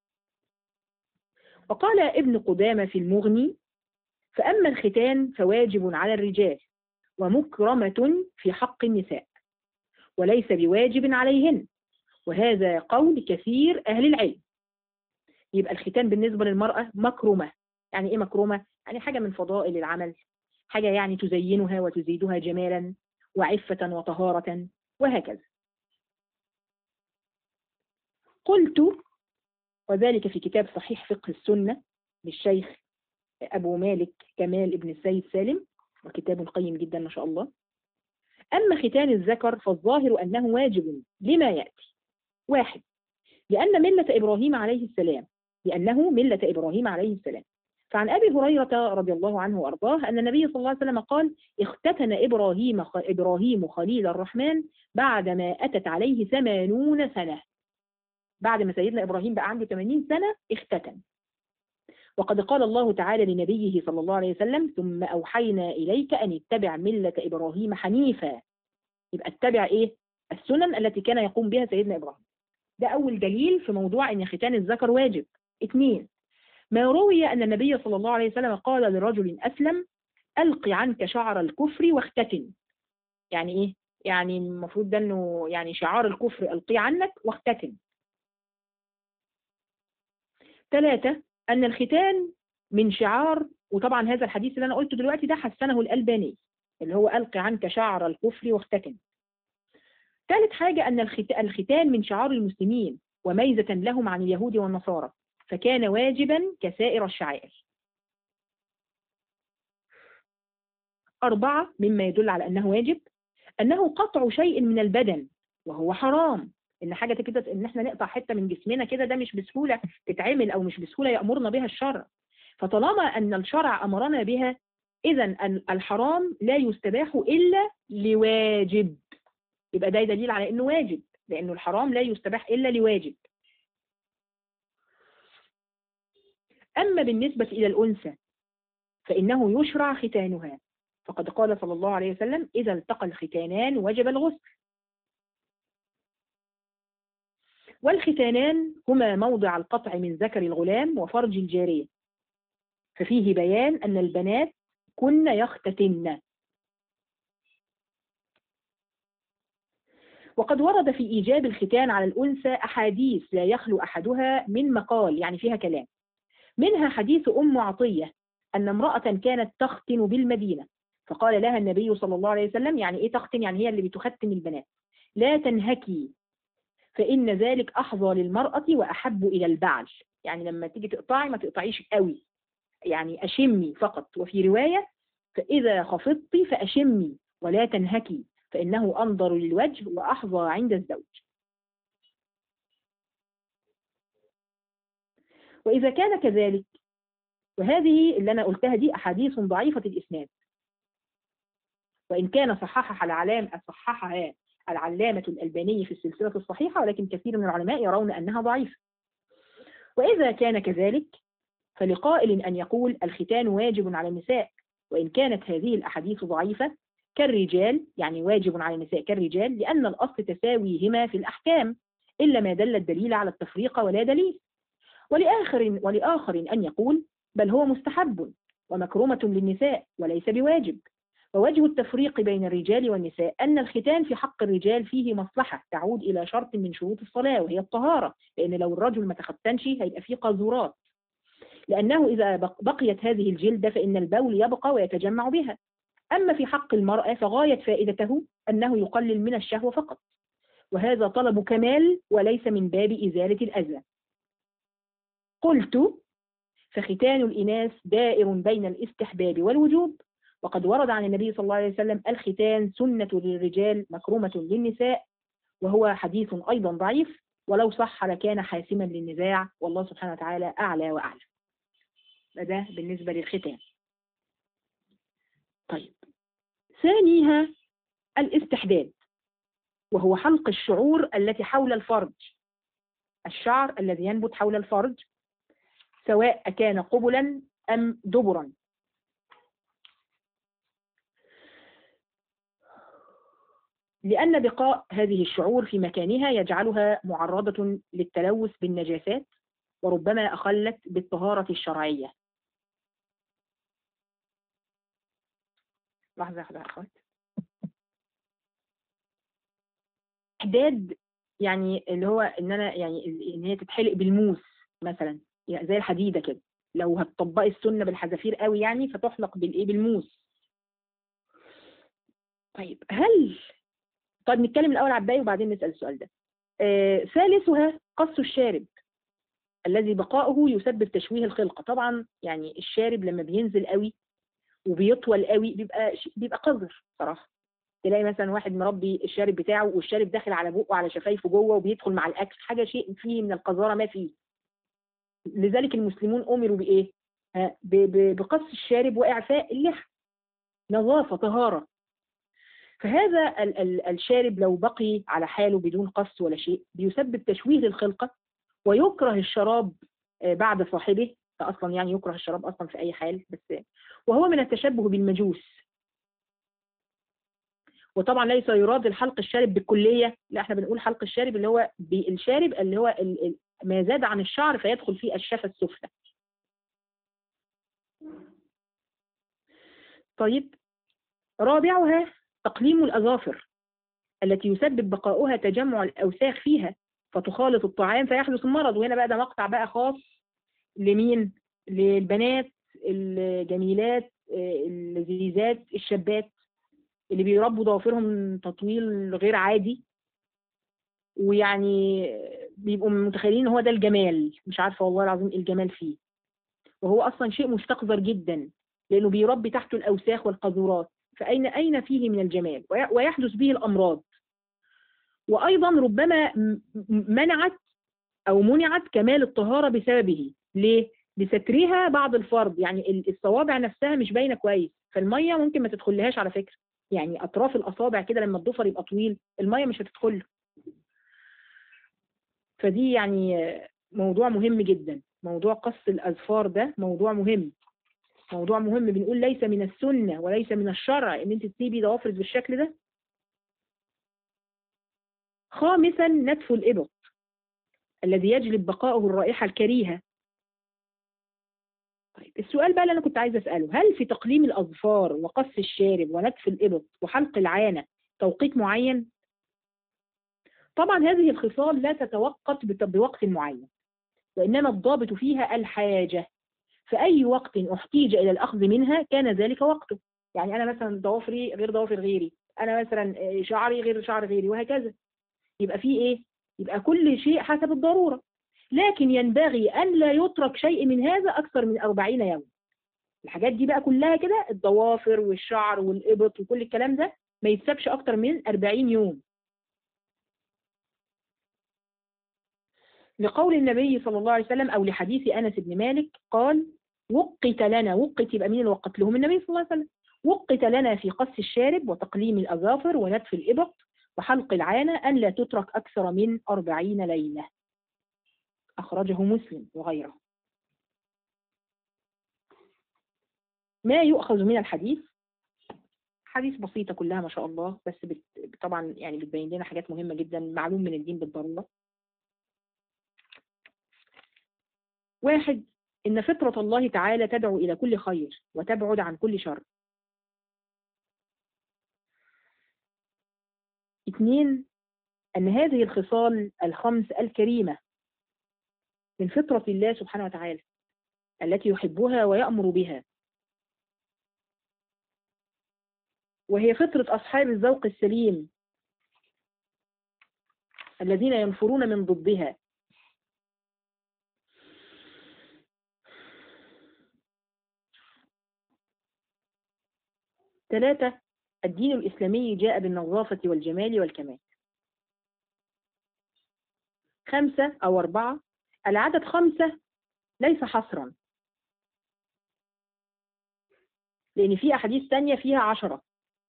Speaker 1: وقال ابن قدامة في المغني فأما الختان فواجب على الرجال ومكرمة في حق النساء وليس بواجب عليهن وهذا قول كثير أهل العلم يبقى الختان بالنسبة للمرأة مكرمة يعني ايه مكرمة يعني حاجة من فضائل العمل حاجة يعني تزينها وتزيدها جمالا وعفة وطهارة وهكذا قلت وذلك في كتاب صحيح فقه السنة للشيخ أبو مالك كمال ابن السيد سالم وكتاب قيم جدا ما شاء الله أما ختان الذكر فالظاهر أنه واجب لما يأتي واحد لأن ملة إبراهيم عليه السلام لأنه ملة إبراهيم عليه السلام فعن أبي هريرة رضي الله عنه وأرضاه أن النبي صلى الله عليه وسلم قال اختتن إبراهيم إبراهيم خليل الرحمن بعدما أتت عليه ثمانون سنة بعد ما سيدنا إبراهيم بقى عنده 80 سنة اختتن وقد قال الله تعالى لنبيه صلى الله عليه وسلم ثم أوحينا إليك أن اتبع ملة إبراهيم حنيفا يبقى اتبع إيه؟ السنن التي كان يقوم بها سيدنا إبراهيم ده أول دليل في موضوع أن ختان الذكر واجب اثنين ما روي أن النبي صلى الله عليه وسلم قال لرجل أسلم ألق عنك شعر الكفر واختتن يعني إيه؟ يعني المفروض ده أنه يعني شعار الكفر ألقيه عنك واختتن ثلاثة أن الختان من شعار وطبعا هذا الحديث اللي أنا قلته دلوقتي ده حسنه الألباني اللي هو ألق عنك شعر الكفر واختتن ثالث حاجة أن الختان من شعار المسلمين وميزة لهم عن اليهود والنصارى فكان واجبا كسائر الشعائر أربعة مما يدل على أنه واجب أنه قطع شيء من البدن وهو حرام ان حاجه كده ان احنا نقطع حته من جسمنا كده ده مش بسهوله تتعمل او مش بسهوله يامرنا بها الشرع فطالما ان الشرع امرنا بها اذا الحرام لا يستباح الا لواجب يبقى ده دليل على انه واجب لانه الحرام لا يستباح الا لواجب اما بالنسبه الى الانثى فانه يشرع ختانها فقد قال صلى الله عليه وسلم اذا التقى الختانان وجب الغسل والختانان هما موضع القطع من ذكر الغلام وفرج الجارية ففيه بيان أن البنات كن يختتن وقد ورد في إيجاب الختان على الأنثى أحاديث لا يخلو أحدها من مقال يعني فيها كلام منها حديث أم عطية أن امرأة كانت تختن بالمدينة فقال لها النبي صلى الله عليه وسلم يعني إيه تختن يعني هي اللي بتختن البنات لا تنهكي فإن ذلك أحظى للمرأة وأحب إلى البعل يعني لما تيجي تقطعي ما تقطعيش قوي يعني أشمي فقط وفي رواية فإذا خفضت فأشمي ولا تنهكي فإنه أنظر للوجه وأحظى عند الزوج وإذا كان كذلك وهذه اللي أنا قلتها دي أحاديث ضعيفة الإسناد وإن كان صححها العلام صححها العلامة الألباني في السلسلة الصحيحة ولكن كثير من العلماء يرون أنها ضعيفة وإذا كان كذلك فلقائل أن يقول الختان واجب على النساء وإن كانت هذه الأحاديث ضعيفة كالرجال يعني واجب على النساء كالرجال لأن الأصل تساويهما في الأحكام إلا ما دل الدليل على التفريق ولا دليل ولآخر, ولآخر أن يقول بل هو مستحب ومكرمة للنساء وليس بواجب ووجه التفريق بين الرجال والنساء أن الختان في حق الرجال فيه مصلحة تعود إلى شرط من شروط الصلاة وهي الطهارة لأن لو الرجل ما تختنش هيبقى فيه قاذورات لأنه إذا بقيت هذه الجلدة فإن البول يبقى ويتجمع بها أما في حق المرأة فغاية فائدته أنه يقلل من الشهوة فقط وهذا طلب كمال وليس من باب إزالة الأذى قلت فختان الإناث دائر بين الاستحباب والوجوب وقد ورد عن النبي صلى الله عليه وسلم الختان سنة للرجال مكرومة للنساء وهو حديث أيضا ضعيف ولو صح لكان حاسما للنزاع والله سبحانه وتعالى أعلى وأعلى ده بالنسبة للختان طيب ثانيها الاستحداد وهو حلق الشعور التي حول الفرج الشعر الذي ينبت حول الفرج سواء كان قبلا أم دبرا لأن بقاء هذه الشعور في مكانها يجعلها معرضة للتلوث بالنجاسات وربما أخلت بالطهارة الشرعية لحظة واحدة أخوات إحداد يعني اللي هو إن أنا يعني إن هي تتحلق بالموس مثلا يعني زي الحديدة كده لو هتطبقي السنة بالحذافير قوي يعني فتحلق بالايه بالموس طيب هل طيب نتكلم الاول على الباقي وبعدين نسال السؤال ده آه ثالثها قص الشارب الذي بقاؤه يسبب تشويه الخلقه طبعا يعني الشارب لما بينزل قوي وبيطول قوي بيبقى بيبقى قذر صراحه تلاقي مثلا واحد مربي الشارب بتاعه والشارب داخل على بقه وعلى شفايفه جوه وبيدخل مع الاكل حاجه شيء فيه من القذاره ما فيه لذلك المسلمون امروا بايه بقص الشارب واعفاء اللحى نظافه طهاره فهذا ال ال الشارب لو بقي على حاله بدون قص ولا شيء بيسبب تشويه للخلقه ويكره الشراب بعد صاحبه فاصلا يعني يكره الشراب اصلا في اي حال بس وهو من التشبه بالمجوس وطبعا ليس يراد الحلق الشارب بالكليه لا احنا بنقول حلق الشارب اللي هو بالشارب اللي هو ما زاد عن الشعر فيدخل فيه الشفه السفلى طيب رابعها تقليم الأظافر التي يسبب بقاؤها تجمع الأوساخ فيها فتخالط الطعام فيحدث المرض وهنا بقى ده مقطع بقى خاص لمين للبنات الجميلات اللذيذات الشابات اللي بيربوا ضوافرهم تطويل غير عادي ويعني بيبقوا متخيلين هو ده الجمال مش عارفه والله العظيم ايه الجمال فيه وهو اصلا شيء مستقذر جدا لانه بيربي تحته الاوساخ والقذورات فأين أين فيه من الجمال ويحدث به الأمراض وأيضا ربما منعت أو منعت كمال الطهارة بسببه ليه؟ لسترها بعض الفرض يعني الصوابع نفسها مش باينة كويس فالمية ممكن ما تدخلهاش على فكرة يعني أطراف الأصابع كده لما الضفر يبقى طويل المية مش هتدخله فدي يعني موضوع مهم جدا موضوع قص الأظفار ده موضوع مهم موضوع مهم بنقول ليس من السنة وليس من الشرع ان انت تسيبي ضوافرك بالشكل ده خامسا نتف الإبط الذي يجلب بقاؤه الرائحة الكريهة طيب السؤال بقى اللي أنا كنت عايزة أسأله هل في تقليم الأظفار وقص الشارب ونتف الإبط وحلق العانة توقيت معين؟ طبعا هذه الخصال لا تتوقت بوقت معين وإنما الضابط فيها الحاجة في أي وقت احتيج إلى الأخذ منها كان ذلك وقته يعني أنا مثلا ضوافري غير ضوافر غيري أنا مثلا شعري غير شعر غيري وهكذا يبقى في إيه؟ يبقى كل شيء حسب الضرورة لكن ينبغي أن لا يترك شيء من هذا أكثر من أربعين يوم الحاجات دي بقى كلها كده الضوافر والشعر والإبط وكل الكلام ده ما يتسابش أكتر من أربعين يوم لقول النبي صلى الله عليه وسلم أو لحديث أنس بن مالك قال وقت لنا وقت يبقى مين اللي وقت لهم النبي صلى الله عليه وسلم وقت لنا في قص الشارب وتقليم الأظافر ونتف الإبط وحلق العانة أن لا تترك أكثر من أربعين ليلة أخرجه مسلم وغيره ما يؤخذ من الحديث حديث بسيطة كلها ما شاء الله بس بت... طبعا يعني بتبين لنا حاجات مهمة جدا معلوم من الدين بالضرورة واحد إن فطرة الله تعالى تدعو إلى كل خير وتبعد عن كل شر اثنين أن هذه الخصال الخمس الكريمة من فطرة الله سبحانه وتعالى التي يحبها ويأمر بها وهي فطرة أصحاب الذوق السليم الذين ينفرون من ضدها ثلاثة الدين الإسلامي جاء بالنظافة والجمال والكمال خمسة أو أربعة العدد خمسة ليس حصرا لأن في أحاديث تانية فيها عشرة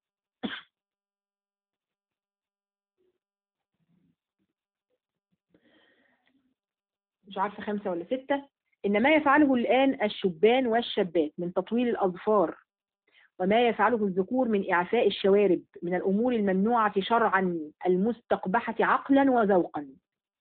Speaker 1: مش عارفة خمسة ولا ستة إن ما يفعله الآن الشبان والشابات من تطويل الأظفار وما يفعله الذكور من إعفاء الشوارب من الأمور الممنوعة شرعا المستقبحة عقلا وذوقا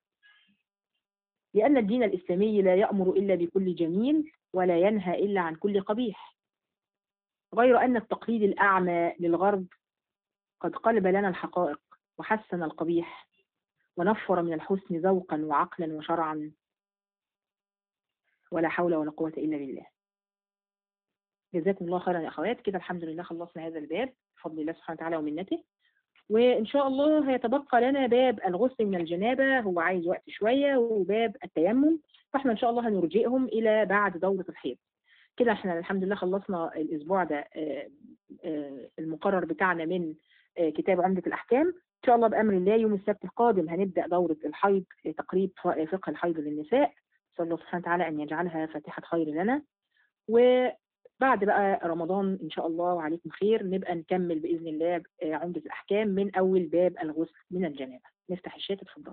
Speaker 1: لأن الدين الإسلامي لا يأمر إلا بكل جميل ولا ينهى إلا عن كل قبيح غير أن التقليد الأعمى للغرب قد قلب لنا الحقائق وحسن القبيح ونفر من الحسن ذوقا وعقلا وشرعا ولا حول ولا قوة إلا بالله جزاكم الله خيرا يا أخوات كده الحمد لله خلصنا هذا الباب بفضل الله سبحانه وتعالى ومنته وإن شاء الله هيتبقى لنا باب الغسل من الجنابة هو عايز وقت شوية وباب التيمم فاحنا إن شاء الله هنرجئهم إلى بعد دورة الحيض كده احنا الحمد لله خلصنا الأسبوع ده آه، آه، المقرر بتاعنا من آه، كتاب عمدة الأحكام إن شاء الله بأمر الله يوم السبت القادم هنبدأ دورة الحيض آه، تقريب فقه الحيض للنساء نسأل الله سبحانه وتعالى أن يجعلها فاتحة خير لنا وبعد بقى رمضان إن شاء الله وعليكم خير نبقى نكمل بإذن الله آه، عمدة الأحكام من أول باب الغسل من الجنابة نفتح الشات اتفضلوا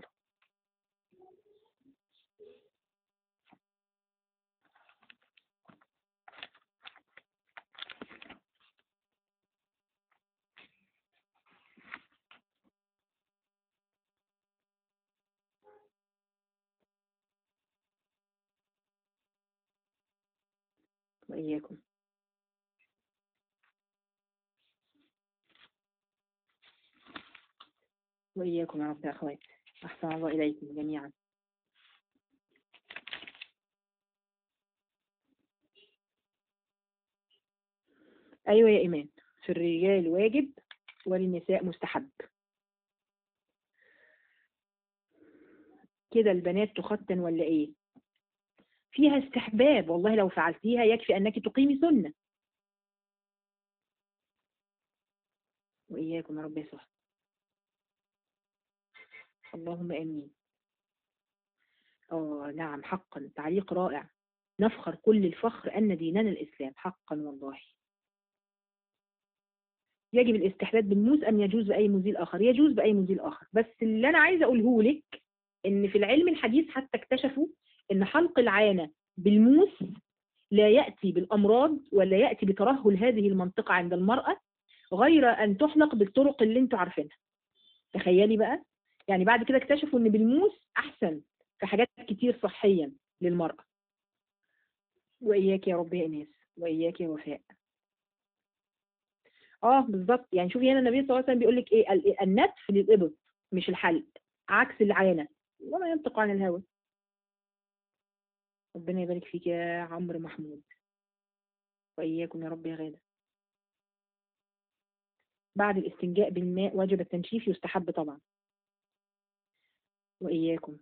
Speaker 1: وإياكم وإياكم يا رب يا أخوات أحسن الله إليكم جميعا أيوة يا إيمان في الرجال واجب وللنساء مستحب كده البنات تختن ولا إيه فيها استحباب والله لو فعلتيها يكفي أنك تقيمي سنة وإياكم يا رب يسوع اللهم امين اه نعم حقا تعليق رائع نفخر كل الفخر ان ديننا الاسلام حقا والله يجب الاستحباب بالموز ام يجوز باي مزيل اخر يجوز باي مزيل اخر بس اللي انا عايزه اقوله لك ان في العلم الحديث حتى اكتشفوا ان حلق العانه بالموس لا ياتي بالامراض ولا ياتي بترهل هذه المنطقه عند المراه غير ان تحلق بالطرق اللي انتوا عارفينها تخيلي بقى يعني بعد كده اكتشفوا ان بالموس احسن في حاجات كتير صحيا للمرأة واياك يا رب يا ايناس واياك يا وفاء اه بالظبط يعني شوفي هنا النبي صلى الله عليه وسلم بيقول لك ايه ال- النتف للابط مش الحلق عكس العانة وما ينطق عن الهوى ربنا يبارك فيك يا عمرو محمود واياكم يا رب يا غاده بعد الاستنجاء بالماء واجب التنشيف يستحب طبعا وإياكم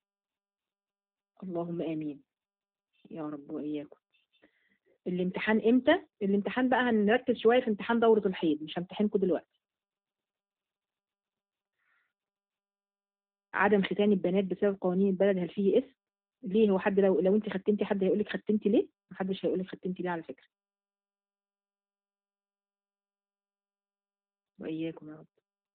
Speaker 1: اللهم آمين يا رب وإياكم الامتحان امتى؟ الامتحان بقى هنركز شوية في امتحان دورة الحيض مش همتحنكم دلوقتي عدم ختان البنات بسبب قوانين البلد هل فيه اسم؟ ليه هو حد لو لو انت ختنتي حد هيقول لك ختنتي ليه؟ محدش هيقول لك ختنتي ليه على فكرة وإياكم يا رب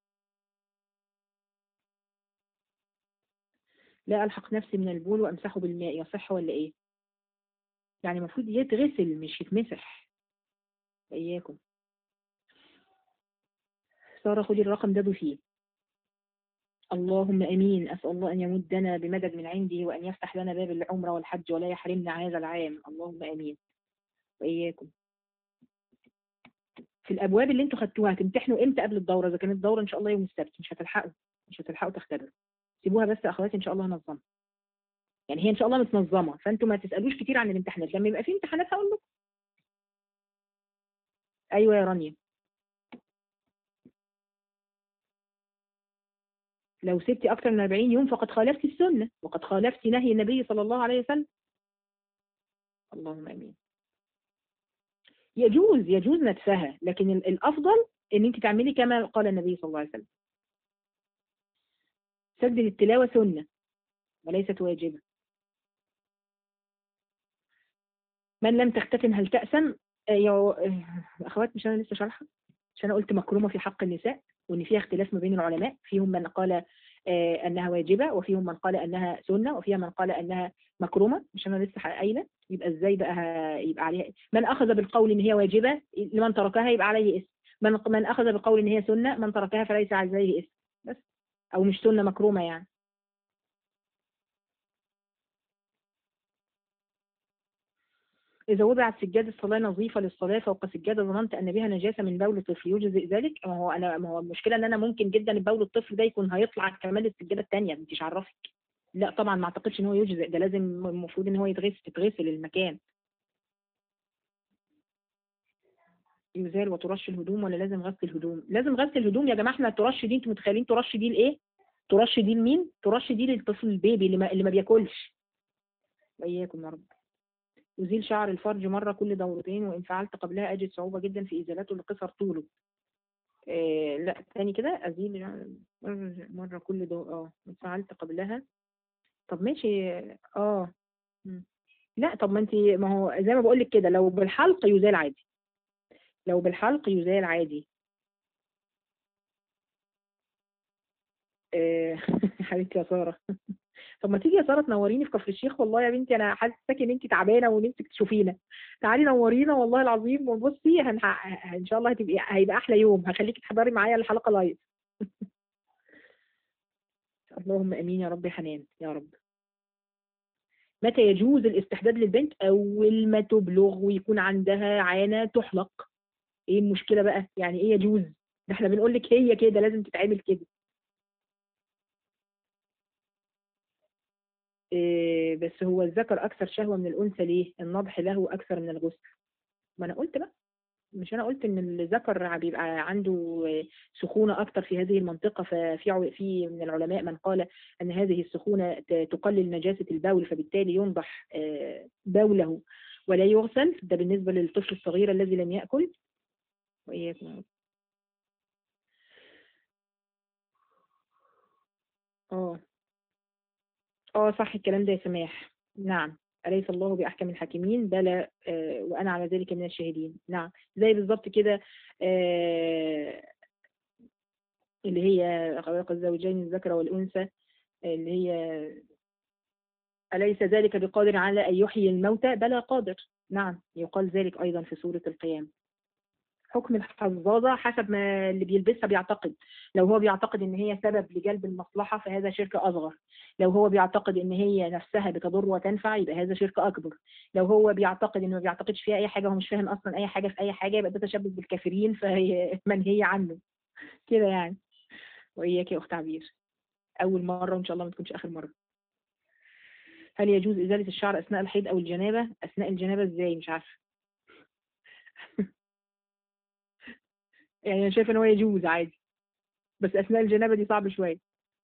Speaker 1: لا ألحق نفسي من البول وأمسحه بالماء يصح ولا إيه؟ يعني المفروض يتغسل مش يتمسح إياكم سارة خدي الرقم ده فيه اللهم امين اسال الله ان يمدنا بمدد من عنده وان يفتح لنا باب العمره والحج ولا يحرمنا هذا العام اللهم امين واياكم في الابواب اللي انتوا خدتوها هتمتحنوا امتى قبل الدوره اذا كانت الدوره ان شاء الله يوم السبت مش هتلحقوا مش هتلحقوا تختبروا سيبوها بس يا اخواتي ان شاء الله منظمه يعني هي ان شاء الله متنظمه فانتوا ما تسالوش كتير عن الامتحانات لما يبقى في امتحانات هقول لكم ايوه يا رانيا لو سبتي أكثر من 40 يوم فقد خالفتي السنة وقد خالفتي نهي النبي صلى الله عليه وسلم اللهم امين يجوز يجوز نتفها لكن ال- الافضل ان انت تعملي كما قال النبي صلى الله عليه وسلم سجد التلاوه سنه وليست واجبه من لم تختتن هل تأسم آه، يا آه، اخوات مش انا لسه شارحه مش انا قلت مكرومه في حق النساء وان فيها اختلاف ما بين العلماء فيهم من قال آه، انها واجبه وفيهم من قال انها سنه وفيها من قال انها مكرومه مش انا لسه قايله يبقى ازاي بقى ه- يبقى عليها من اخذ بالقول ان هي واجبه لمن تركها يبقى عليه اسم من من اخذ بالقول ان هي سنه من تركها فليس عليه اسم بس او مش سنه مكرومه يعني إذا وضعت سجادة الصلاة نظيفة للصلاة فوق سجادة ظننت أن بها نجاسة من بول الطفل يجزئ ذلك؟ ما هو أنا ما هو المشكلة إن أنا ممكن جدا بول الطفل ده يكون هيطلع كمان السجادة التانية أنت مش عرفك لا طبعا ما اعتقدش ان هو يجزئ ده لازم المفروض ان هو يتغسل يتغسل المكان يزال وترش الهدوم ولا لازم غسل الهدوم لازم غسل الهدوم يا جماعه احنا ترش دي انتوا متخيلين ترش دي لايه ترش دي لمين ترش دي للطفل البيبي اللي ما, اللي ما بياكلش واياكم يا رب يزيل شعر الفرج مرة كل دورتين وإن فعلت قبلها أجد صعوبة جدا في إزالته لقصر طوله إيه لا تاني كده أزيل مرة كل دو اه إن فعلت قبلها طب ماشي اه مم. لا طب ما انت ما هو زي ما بقول لك كده لو بالحلق يزال عادي لو بالحلق يزال عادي إيه حبيبتي يا سارة طب ما تيجي يا ساره تنوريني في كفر الشيخ والله يا بنتي انا حاساكي ان انت تعبانه ونفسك تشوفينا تعالي نورينا والله العظيم وبصي هنح... ان شاء الله هتبقي هيبقى احلى يوم هخليكي تحضري معايا الحلقه لايف اللهم امين يا رب يا حنان يا رب متى يجوز الاستحداد للبنت اول ما تبلغ ويكون عندها عانه تحلق ايه المشكله بقى يعني ايه يجوز ده احنا بنقول لك هي كده لازم تتعمل كده إيه بس هو الذكر أكثر شهوة من الأنثى ليه؟ النضح له أكثر من الغسل. ما أنا قلت بقى مش أنا قلت إن الذكر بيبقى عنده سخونة أكثر في هذه المنطقة ففي في من العلماء من قال أن هذه السخونة تقلل نجاسة البول فبالتالي ينضح بوله ولا يغسل ده بالنسبة للطفل الصغير الذي لم يأكل وإياكم اه اه صح الكلام ده يا سماح نعم أليس الله بأحكم الحاكمين بلى آه وأنا على ذلك من الشاهدين نعم زي بالظبط كده آه اللي هي خلق الزوجين الذكر والأنثى اللي هي أليس ذلك بقادر على أن يحيي الموتى بلى قادر نعم يقال ذلك أيضا في سورة القيامة حكم الحظاظة حسب ما اللي بيلبسها بيعتقد لو هو بيعتقد ان هي سبب لجلب المصلحة فهذا شرك اصغر لو هو بيعتقد ان هي نفسها بتضر وتنفع يبقى هذا شرك اكبر لو هو بيعتقد انه ما بيعتقدش فيها اي حاجة هو مش فاهم اصلا اي حاجة في اي حاجة يبقى ده تشبث بالكافرين فهي منهي عنه كده يعني واياك يا اخت عبير اول مرة وان شاء الله ما تكونش اخر مرة هل يجوز ازالة الشعر اثناء الحيض او الجنابة اثناء الجنابة ازاي مش عارفة يعني انا شايفه ان هو يجوز عادي بس اثناء الجنابه دي صعب شويه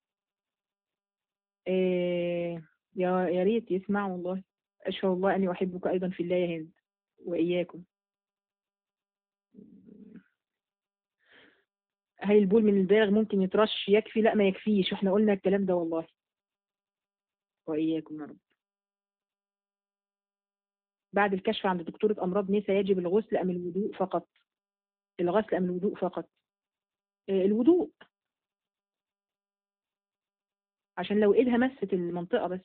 Speaker 1: إيه يا يا ريت يسمع والله اشهد الله اني احبك ايضا في الله يا هند واياكم هل البول من البالغ ممكن يترش يكفي لا ما يكفيش احنا قلنا الكلام ده والله واياكم يا رب بعد الكشف عند دكتورة أمراض نساء يجب الغسل أم الوضوء فقط الغسل أم الوضوء فقط الوضوء عشان لو ايدها مست المنطقة بس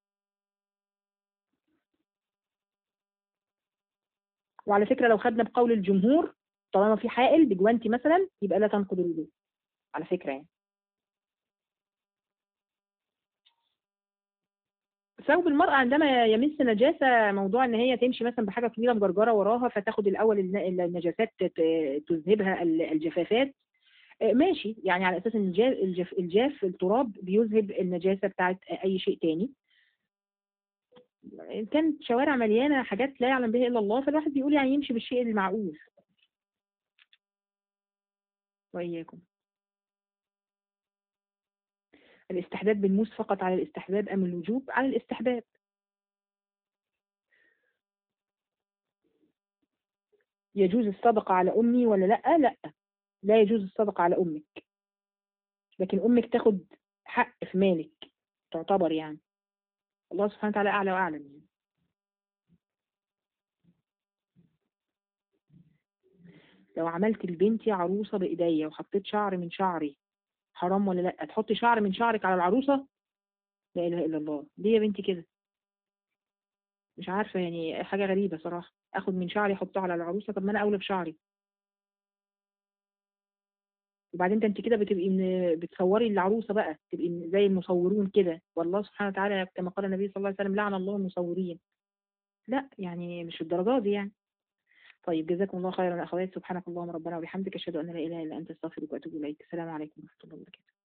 Speaker 1: وعلى فكرة لو خدنا بقول الجمهور طالما في حائل بجوانتي مثلا يبقى لا تنقض الوضوء على فكرة يعني ثوب المرأة عندما يمس نجاسة موضوع ان هي تمشي مثلا بحاجة طويلة مجرجرة وراها فتاخد الاول النجاسات تذهبها الجفافات ماشي يعني على اساس ان الجاف, الجاف التراب بيذهب النجاسة بتاعت اي شيء تاني ان كانت شوارع مليانة حاجات لا يعلم بها الا الله فالواحد بيقول يعني يمشي بالشيء المعقول واياكم الاستحباب بالموس فقط على الاستحباب أم الوجوب على الاستحباب يجوز الصدقة على أمي ولا لأ لا لا يجوز الصدقة على أمك لكن أمك تاخد حق في مالك تعتبر يعني الله سبحانه وتعالى أعلى وأعلم يعني. لو عملت لبنتي عروسة بإيديا وحطيت شعر من شعري حرام ولا لا تحطي شعر من شعرك على العروسة لا إله إلا الله ليه يا بنتي كده مش عارفة يعني حاجة غريبة صراحة أخد من شعري أحطه على العروسة طب ما أنا أولى بشعري وبعدين ده انت كده بتبقي من بتصوري العروسه بقى تبقي زي المصورون كده والله سبحانه وتعالى كما قال النبي صلى الله عليه وسلم لعن الله المصورين لا يعني مش الدرجات دي يعني طيب جزاكم الله خيرا اخوات سبحانك اللهم ربنا وبحمدك اشهد ان لا اله الا انت استغفرك واتوب اليك السلام عليكم ورحمه الله وبركاته